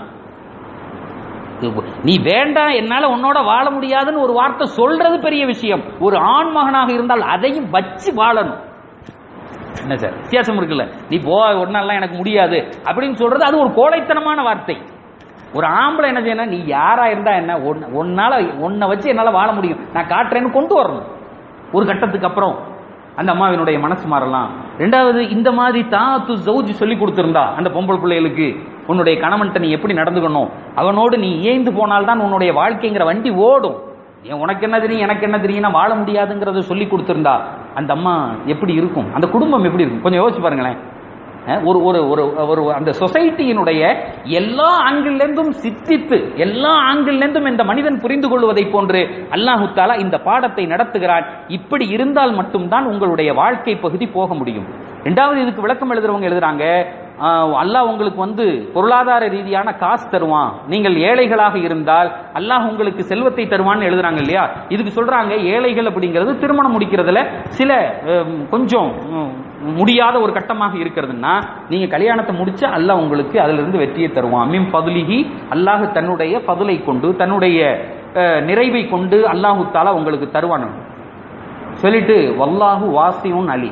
நீ வேண்டாம் என்னால உன்னோட வாழ முடியாதுன்னு ஒரு வார்த்தை சொல்றது பெரிய விஷயம் ஒரு ஆண் மகனாக இருந்தால் அதையும் வச்சு வாழணும் என்ன சார் வித்தியாசம் இருக்குல்ல நீ போ ஒன்னாலாம் எனக்கு முடியாது அப்படின்னு சொல்றது அது ஒரு கோழைத்தனமான வார்த்தை ஒரு ஆம்பளை என்ன செய்யணும் நீ யாரா இருந்தா என்ன உன்ன- உன்னால உன்னை வச்சு என்னால வாழ முடியும் நான் காட்டுறேன்னு கொண்டு வரணும் ஒரு கட்டத்துக்கு அப்புறம் அந்த அம்மாவினுடைய மனசு மாறலாம் ரெண்டாவது இந்த மாதிரி தாத்து ஜவுஜ் சொல்லி கொடுத்திருந்தா அந்த பொம்பளை பிள்ளைகளுக்கு உன்னுடைய கணவன்கிட்ட நீ எப்படி நடந்துக்கணும் அவனோடு நீ ஏய்ந்து போனால்தான் உன்னுடைய வாழ்க்கைங்கிற வண்டி ஓடும் ஏன் உனக்கு என்ன தெரியும் எனக்கு என்ன தெரியும் நான் வாழ முடியாதுங்கிறத சொல்லி கொடுத்திருந்தா அந்த அம்மா எப்படி இருக்கும் அந்த குடும்பம் எப்படி இருக்கும் கொஞ்சம் யோசிச்சு பாருங்களேன் அஹ் ஒரு ஒரு ஒரு ஒரு அந்த சொசைட்டியினுடைய எல்லா ஆங்கிளிலிருந்தும் சித்தித்து எல்லா ஆங்கிளிலிருந்தும் இந்த மனிதன் புரிந்து கொள்வதை போன்று அல்லாஹு தாலா இந்த பாடத்தை நடத்துகிறான் இப்படி இருந்தால் மட்டும்தான் உங்களுடைய வாழ்க்கை பகுதி போக முடியும் ரெண்டாவது இதுக்கு விளக்கம் எழுதுறவங்க எழுதுறாங்க ஆஹ், அல்லாஹ் உங்களுக்கு வந்து பொருளாதார ரீதியான காசு தருவான் நீங்கள் ஏழைகளாக இருந்தால் அல்லாஹ் உங்களுக்கு செல்வத்தை தருவான்னு எழுதுறாங்க இல்லையா இதுக்கு சொல்றாங்க ஏழைகள் அப்படிங்கிறது திருமணம் முடிக்கிறதுல சில ஹம், கொஞ்சம் ஹம், முடியாத ஒரு கட்டமாக இருக்கிறதுன்னா நீங்க கல்யாணத்தை முடிச்சா அல்லாஹ் உங்களுக்கு அதுல இருந்து வெற்றியை தருவான் மின் பதுலிகி அல்லாஹ் தன்னுடைய பதுலை கொண்டு தன்னுடைய அஹ், நிறைவை கொண்டு அல்லாஹு தாலா உங்களுக்கு தருவான் சொல்லிட்டு வல்லாஹு வாசியும் அலி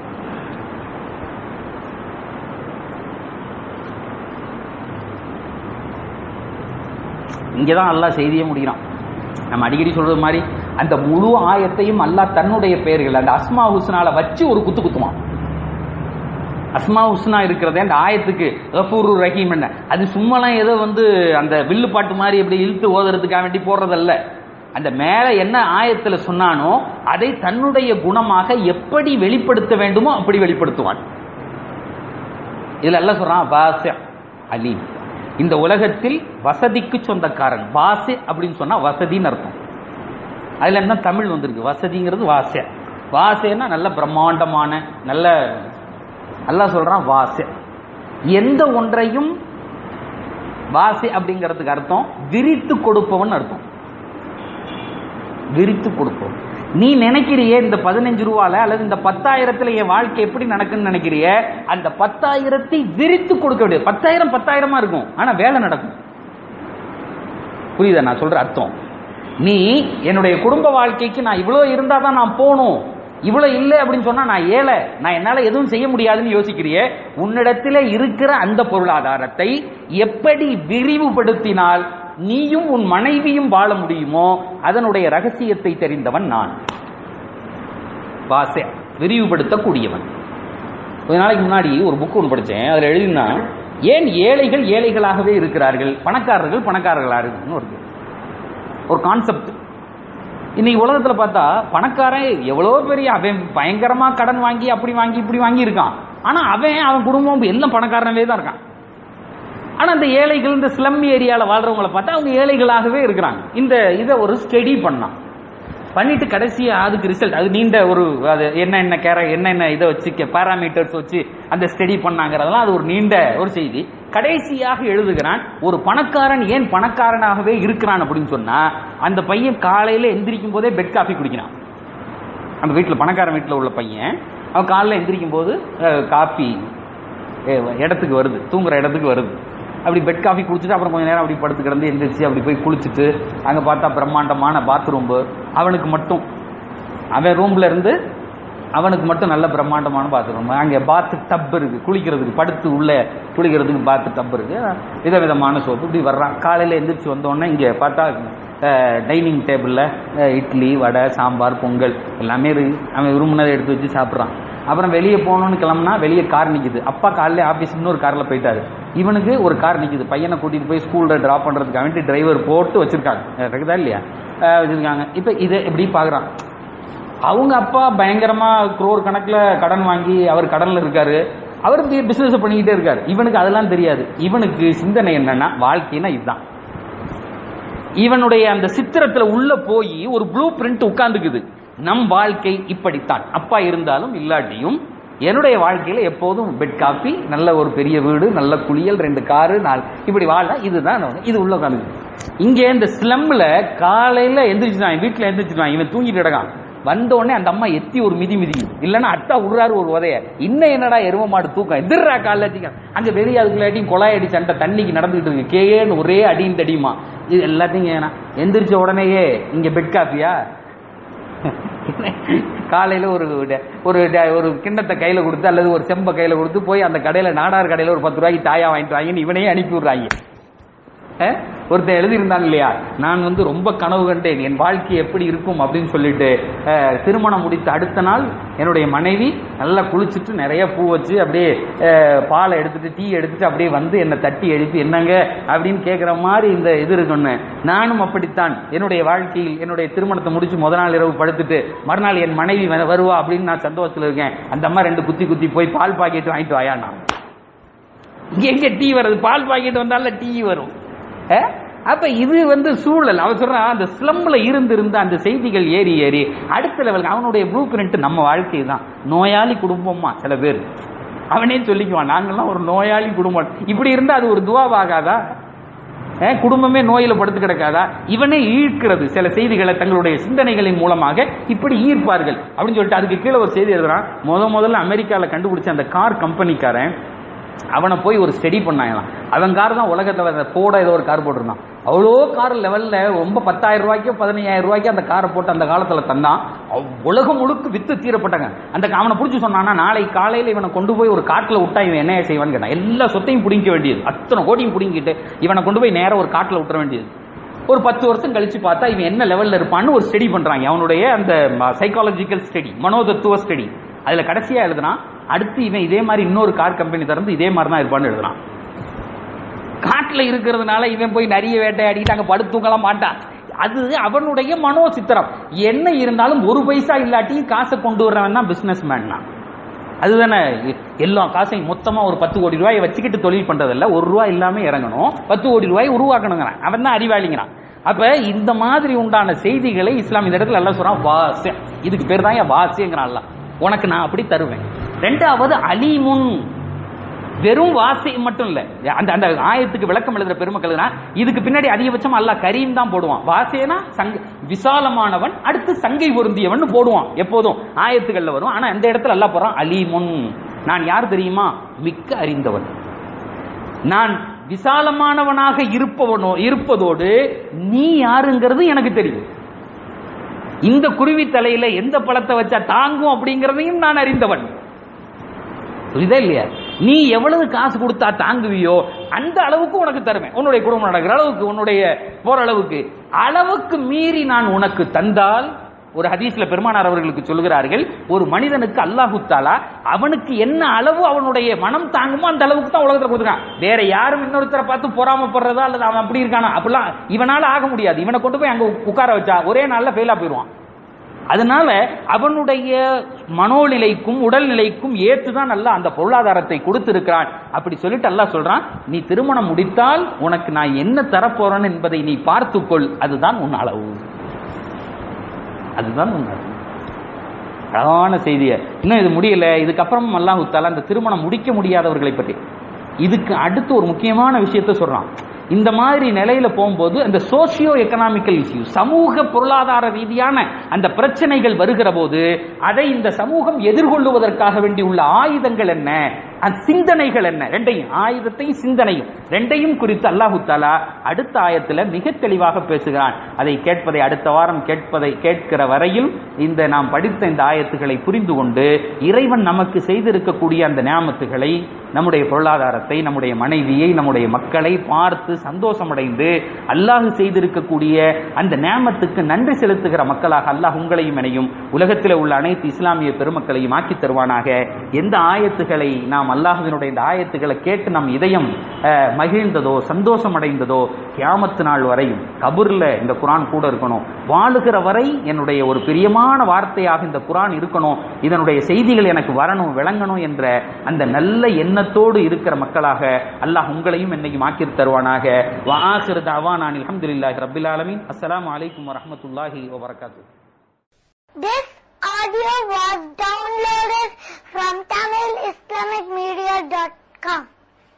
இங்கதான் அல்லாஹ் செய்தியே முடிகிறான் நம்ம அடிக்கடி சொல்றது மாதிரி அந்த முழு ஆயத்தையும் அல்லாஹ் தன்னுடைய பெயர்கள் அந்த அஸ்மா ஹுஸ்னால வச்சு ஒரு குத்து குத்துவான் அஸ்மா ஹுஸ்னா இருக்கிறதே அந்த ஆயத்துக்கு கஃபூரு ரஹீம் என்ன அது சும்மாலாம் ஏதோ வந்து அந்த வில்லு பாட்டு மாதிரி இப்படி இழுத்து ஓதுறதுக்காக வேண்டி போடுறதல்ல அந்த மேல என்ன ஆயத்துல சொன்னானோ அதை தன்னுடைய குணமாக எப்படி வெளிப்படுத்த வேண்டுமோ அப்படி வெளிப்படுத்துவான் இதுல எல்லாம் சொல்றான் வாசி அலீம் இந்த உலகத்தில் வசதிக்கு சொந்தக்காரன் வாசி அப்படின்னு சொன்னா வசதின்னு அர்த்தம் அதுல என்ன தமிழ் வந்திருக்கு வசதிங்கிறது வாச வாசைன்னா நல்ல பிரம்மாண்டமான நல்ல அல்லாஹ் சொல்றான் வாசை எந்த ஒன்றையும் வாசி அப்படிங்கிறதுக்கு அர்த்தம் விரித்து கொடுப்பவன் அர்த்தம் விரித்து கொடுப்பவன் நீ நினைக்கிறியே இந்த பதினஞ்சு ரூபால அல்லது இந்த பத்தாயிரத்துல என் வாழ்க்கை எப்படி நடக்குன்னு நினைக்கிறிய அந்த பத்தாயிரத்தை விரித்து கொடுக்க வேண்டியது பத்தாயிரம் பத்தாயிரமா இருக்கும் ஆனா வேலை நடக்கும் புரியுதா நான் சொல்ற அர்த்தம் நீ என்னுடைய குடும்ப வாழ்க்கைக்கு நான் இவ்வளோ இருந்தா தான் நான் போகணும் இவ்வளோ இல்லை அப்படின்னு சொன்னா நான் ஏழை நான் என்னால எதுவும் செய்ய முடியாதுன்னு யோசிக்கிறியே உன்னிடத்தில் இருக்கிற அந்த பொருளாதாரத்தை எப்படி விரிவுபடுத்தினால் நீயும் உன் மனைவியும் வாழ முடியுமோ அதனுடைய ரகசியத்தை தெரிந்தவன் நான் வாசே விரிவுபடுத்தக்கூடியவன் கொஞ்ச நாளைக்கு முன்னாடி ஒரு புக் ஒன்று படித்தேன் அதில் எழுதினா ஏன் ஏழைகள் ஏழைகளாகவே இருக்கிறார்கள் பணக்காரர்கள் பணக்காரர்களாக இருக்குன்னு ஒரு ஒரு கான்செப்ட் இன்னைக்கு உலகத்துல பார்த்தா பணக்காரன் எவ்வளோ பெரிய அவன் பயங்கரமா கடன் வாங்கி அப்படி வாங்கி இப்படி வாங்கி இருக்கான் ஆனா அவன் அவன் குடும்பம் எல்லாம் பணக்காரனவே தான் இருக்கான் ஆனா இந்த ஏழைகள் இந்த ஸ்லம் ஏரியால வாழ்றவங்களை பார்த்தா அவங்க ஏழைகளாகவே இருக்கிறாங்க இந்த இதை ஒரு ஸ்டடி பண்ணான் பண்ணிட்டு கடைசியா அதுக்கு ரிசல்ட் அது நீண்ட ஒரு அது என்ன என்ன கேர என்ன என்ன இதை வச்சு பாராமீட்டர்ஸ் வச்சு அந்த ஸ்டடி பண்ணாங்கிறதெல்லாம் அது ஒரு நீண்ட ஒரு செய்தி கடைசியாக எழுதுகிறான் ஒரு பணக்காரன் ஏன் பணக்காரனாகவே இருக்கிறான் அப்படின்னு சொன்னா அந்த பையன் காலையில எந்திரிக்கும் போதே பெட் காஃபி குடிக்கிறான் அந்த வீட்டில் பணக்காரன் வீட்டில் உள்ள பையன் அவன் காலைல எந்திரிக்கும் போது அஹ், காஃபி அஹ், இடத்துக்கு வருது தூங்குற இடத்துக்கு வருது அப்படி பெட் காஃபி குடிச்சிட்டு அப்புறம் கொஞ்ச நேரம் அப்படி படுத்து கிடந்து எந்திரிச்சு அப்படி போய் குளிச்சுட்டு அங்கே பார்த்தா பிரம்மாண்டமான பாத்ரூம் அவனுக்கு மட்டும் அவன் ரூம்ல இருந்து அவனுக்கு மட்டும் நல்ல பிரம்மாண்டமான பாத்ரூம் அங்கே பாத்து டப் இருக்கு குளிக்கிறதுக்கு படுத்து உள்ள குளிக்கிறதுக்கு பாத்து டப் இருக்கு விதவிதமான சோப்பு இப்படி வர்றான் காலையில் எந்திரிச்சு வந்தோடனே இங்கே பார்த்தா டைனிங் டேபிளில் இட்லி வடை சாம்பார் பொங்கல் எல்லாமே இருக்கு அவன் விரும்பினதை எடுத்து வச்சு சாப்பிட்றான் அப்புறம் வெளியே போகணும்னு கிளம்புனா வெளியே கார் நிக்குது அப்பா காலையில ஆபீஸ் இன்னொரு கார்ல போயிட்டாரு இவனுக்கு ஒரு கார் நிக்குது பையனை கூட்டிட்டு போய் ஸ்கூல்ல டிராப் பண்றதுக்கு வேண்டி டிரைவர் போட்டு வச்சிருக்காங்க அஹ் இருக்குதா இல்லையா அஹ் வச்சிருக்காங்க இப்ப இதை எப்படி பாக்குறான் அவங்க அப்பா பயங்கரமா குரோர் கணக்குல கடன் வாங்கி அவர் கடன்ல இருக்காரு அவர் பிசினஸ் பண்ணிக்கிட்டே இருக்காரு இவனுக்கு அதெல்லாம் தெரியாது இவனுக்கு சிந்தனை என்னன்னா வாழ்க்கைனா இதுதான் இவனுடைய அந்த சித்திரத்துல உள்ள போய் ஒரு ப்ளூ பிரிண்ட் உட்கார்ந்துக்குது நம் வாழ்க்கை இப்படித்தான் அப்பா இருந்தாலும் இல்லாட்டியும் என்னுடைய வாழ்க்கையில எப்போதும் பெட் காப்பி நல்ல ஒரு பெரிய வீடு நல்ல குளியல் ரெண்டு காரு நாலு இப்படி வாழ இதுதான் நான் இது உள்ள உட்காந்துக்குது இங்க இந்த ஸ்லம்ல காலையில எந்திரிச்சுட்டான் வீட்டுல எந்திரிச்சுட்டான் இவன் தூங்கிட்டு கிடக்கான் வந்த உடனே அந்த அம்மா எத்தி ஒரு மிதி மிதி இல்லைன்னா அத்தா விடுறாரு ஒரு உதைய இன்னும் என்னடா எரும மாடு தூக்கம் எதிர்றா காலைல அடிக்க அங்க வெளியே அதுக்குள்ளாட்டியும் கொலாய் அடி சண்டை தண்ணிக்கு நடந்துகிட்டு இருக்கு கேன்னு ஒரே அடியும் தடியுமா இது எல்லாத்தையும் ஏன்னா எந்திரிச்ச உடனேயே இங்க பெட் காப்பியா காலையில ஒரு ட- ஒரு ட- ஒரு கிண்ணத்தை கையில கொடுத்து அல்லது ஒரு செம்ப கையில கொடுத்து போய் அந்த கடையில நாடார் கடையில ஒரு பத்து ரூபாய்க்கு தாயா வாங்கிட்டு வாங்கின்னு இவனையே அனுப்பி விடுறாங்க அஹ், ஒருத்தன் எழுதியிருந்தான் இல்லையா நான் வந்து ரொம்ப கனவு கண்டேன் என் வாழ்க்கை எப்படி இருக்கும் அப்படின்னு சொல்லிட்டு அஹ், திருமணம் முடித்த அடுத்த நாள் என்னுடைய மனைவி நல்லா குளிச்சுட்டு நிறைய பூ வச்சு அப்படியே அஹ், பாலை எடுத்துட்டு டீ எடுத்துட்டு அப்படியே வந்து என்னை தட்டி எழுப்பி என்னங்க அப்படின்னு கேட்குற மாதிரி இந்த இது இருக்குன்னு நானும் அப்படித்தான் என்னுடைய வாழ்க்கையில் என்னுடைய திருமணத்தை முடிச்சு முத நாள் இரவு படுத்துட்டு மறுநாள் என் மனைவி வ- வருவா அப்படின்னு நான் சந்தோஷத்தில் இருக்கேன் அந்த அம்மா ரெண்டு குத்தி குத்தி போய் பால் பாக்கெட் வாங்கிட்டு வாயா நான் இங்க எங்க டீ வருது பால் பாக்கெட் வந்தால டீ வரும் அஹ்? அப்ப இது வந்து சூழல் அவன் சொல்றான் அந்த ஸ்லம்ல இருந்து இருந்து அந்த செய்திகள் ஏறி ஏறி அடுத்த லெவலுக்கு அவனுடைய ப்ளூ பிரிண்ட் நம்ம வாழ்க்கை தான் நோயாளி குடும்பமா சில பேர் அவனே சொல்லிக்குவான் நாங்கெல்லாம் ஒரு நோயாளி குடும்பம் இப்படி இருந்தா அது ஒரு துவாவாகாதா அஹ், குடும்பமே நோயில படுத்து கிடக்காதா இவனே ஈர்க்கிறது சில செய்திகளை தங்களுடைய சிந்தனைகளின் மூலமாக இப்படி ஈர்ப்பார்கள் அப்படின்னு சொல்லிட்டு அதுக்கு கீழே ஒரு செய்தி எழுதுறான் முத முதல்ல அமெரிக்கால கண்டுபிடிச்ச அந்த கார் கம்பெனிக்காரன் அவனை போய் ஒரு ஸ்டடி பண்ணாங்களாம் அவன் கார் தான் உலகத்துல போட ஏதோ ஒரு கார் போட்டிருந்தான் அவ்வளோ கார் லெவல்ல ரொம்ப பத்தாயிரம் ரூபாய்க்கோ பதினையாயிரம் ரூபாய்க்கு அந்த காரை போட்டு அந்த காலத்துல தந்தான் அவ்- உலகம் முழுக்க வித்து தீரப்பட்டாங்க அந்த அவனை பிடிச்சி சொன்னானா நாளை காலையில இவனை கொண்டு போய் ஒரு காட்டுல விட்டா இவன் என்ன செய்வான்னு கேட்டான் எல்லா சொத்தையும் பிடிக்க வேண்டியது அத்தனை கோடியும் பிடிங்கிட்டு இவனை கொண்டு போய் நேரா ஒரு காட்டுல விட்டுற வேண்டியது ஒரு பத்து வருஷம் கழிச்சு பார்த்தா இவன் என்ன லெவல்ல இருப்பான்னு ஒரு ஸ்டடி பண்றாங்க அவனுடைய அந்த சைக்காலஜிக்கல் ஸ்டடி மனோதத்துவ ஸ்டடி அதுல கடைசியா எழுதுனான் அடுத்து இவன் இதே மாதிரி இன்னொரு கார் கம்பெனி திறந்து இதே மாதிரி தான் இருப்பான்னு எழுதுனான் காட்டுல இருக்கிறதுனால இவன் போய் நிறைய வேட்டையாடிட்டு அங்க படுத்து தூங்கலாம் மாட்டான் அது அவனுடைய மனோ சித்திரம் என்ன இருந்தாலும் ஒரு பைசா இல்லாட்டியும் காசை கொண்டு வர்றவன் தான் பிசினஸ் மேன் தான் அதுதானே எல்லா காசையும் மொத்தமா ஒரு பத்து கோடி ரூபாயை வச்சுக்கிட்டு தொழில் பண்றதில்ல ஒரு ரூபா இல்லாம இறங்கணும் பத்து கோடி ரூபாய் உருவாக்கணுங்கிறான் அவன் தான் அறிவாளிங்கிறான் அப்ப இந்த மாதிரி உண்டான செய்திகளை இஸ்லாம் இந்த இடத்துல எல்லாம் சொல்றான் வாச இதுக்கு பேர் தான் வாசிங்கிறான் அல்லாஹ். உனக்கு நான் அப்படி தருவேன் ரெண்டாவது அலிமுன் வெறும் வாசி மட்டும் இல்ல அந்த அந்த ஆயத்துக்கு விளக்கம் எழுதுற பெருமக்கள் எழுதுனா, இதுக்கு பின்னாடி அதிகபட்சம் அல்லாஹ் கரீம் தான் போடுவான் வாசேனா சங்க விசாலமானவன் அடுத்து சங்கை பொருந்தியவன் போடுவான் எப்போதும் ஆயத்துகள்ல வரும் ஆனா இந்த இடத்துல அல்லாஹ் போறான் அலீமுன் நான் யார் தெரியுமா மிக்க அறிந்தவன் நான் விசாலமானவனாக இருப்பவனோ இருப்பதோடு நீ யாருங்கிறது எனக்கு தெரியும் இந்த குருவி தலையில எந்த பழத்தை வச்சா தாங்கும் அப்படிங்கிறதையும் நான் அறிந்தவன் புரியுதா இல்லையா நீ எவ்வளவு காசு கொடுத்தா தாங்குவியோ அந்த அளவுக்கு உனக்கு தருவேன் உன்னுடைய குடும்பம் நடக்கிற அளவுக்கு உன்னுடைய போற அளவுக்கு அளவுக்கு மீறி நான் உனக்கு தந்தால் ஒரு ஹதீஸ்ல பெருமானார் அவர்களுக்கு சொல்கிறார்கள் ஒரு மனிதனுக்கு அல்லாஹு தாலா அவனுக்கு என்ன அளவு அவனுடைய மனம் தாங்குமோ அந்த அளவுக்கு தான் உலகத்துல கொடுத்துருக்கான் வேற யாரும் இன்னொருத்தரை பார்த்து பொறாமப்படுறதா அல்லது அவன் அப்படி இருக்கானா அப்படிலாம் இவனால ஆக முடியாது இவனை கொண்டு போய் அங்க உட்கார வச்சா ஒரே நாள்ல ஃபெயிலா போயிடுவான் அதனால அவனுடைய மனோநிலைக்கும் உடல்நிலைக்கும் ஏற்றுதான் அல்லாஹ் அந்த பொருளாதாரத்தை கொடுத்திருக்கிறான் அப்படி சொல்லிட்டு அல்லாஹ் சொல்றான் நீ திருமணம் முடித்தால் உனக்கு நான் என்ன தரப்போறேன் என்பதை நீ பார்த்துக்கொள் அதுதான் உன் அளவு அதுதான் உன் அளவு அழகான செய்திய இன்னும் இது முடியல இதுக்கப்புறம் அல்லாஹ் தாலா அந்த திருமணம் முடிக்க முடியாதவர்களை பற்றி இதுக்கு அடுத்து ஒரு முக்கியமான விஷயத்தை சொல்றான் இந்த மாதிரி நிலையில போகும்போது அந்த சோசியோ எக்கனாமிக்கல் இஷ்யூ சமூக பொருளாதார ரீதியான அந்த பிரச்சனைகள் வருகிற போது அதை இந்த சமூகம் எதிர்கொள்ளுவதற்காக வேண்டி உள்ள ஆயுதங்கள் என்ன அந்த சிந்தனைகள் என்ன ரெண்டையும் ஆயுதத்தையும் சிந்தனையும் ரெண்டையும் குறித்து அல்லாஹு தாலா அடுத்த ஆயத்துல மிக தெளிவாக பேசுகிறான் அதை கேட்பதை அடுத்த வாரம் கேட்பதை கேட்கிற வரையில் இந்த நாம் படித்த இந்த ஆயத்துக்களை புரிந்து கொண்டு இறைவன் நமக்கு செய்திருக்கக்கூடிய அந்த நியாமத்துகளை நம்முடைய பொருளாதாரத்தை நம்முடைய மனைவியை நம்முடைய மக்களை பார்த்து சந்தோஷமடைந்து அல்லாஹ் செய்திருக்கக்கூடிய அந்த நியாமத்துக்கு நன்றி செலுத்துகிற மக்களாக அல்லாஹ் உங்களையும் எனையும் உலகத்தில் உள்ள அனைத்து இஸ்லாமிய பெருமக்களையும் ஆக்கி தருவானாக எந்த ஆயத்துக்களை நாம் அல்லாஹுவினுடைய இந்த ஆயத்துக்களை கேட்டு நம் இதயம் அஹ், மகிழ்ந்ததோ சந்தோஷம் அடைந்ததோ கியாமத்து நாள் வரையும் கபூர்ல இந்த குரான் கூட இருக்கணும் வாழுகிற வரை என்னுடைய ஒரு பிரியமான வார்த்தையாக இந்த குரான் இருக்கணும் இதனுடைய செய்திகள் எனக்கு வரணும் விளங்கணும் என்ற அந்த நல்ல எண்ணத்தோடு இருக்கிற மக்களாக அல்லாஹ் உங்களையும் என்னையும் ஆக்கி தருவானாக வஆசிரு தஅவானா அல்ஹம்துலில்லாஹி ரப்பில் ஆலமீன் அஸ்ஸலாமு அலைக்கும் வரஹ்மத்துல்லாஹி வபரகாத்துஹு This audio was downloaded from TamilIslamicMedia.com.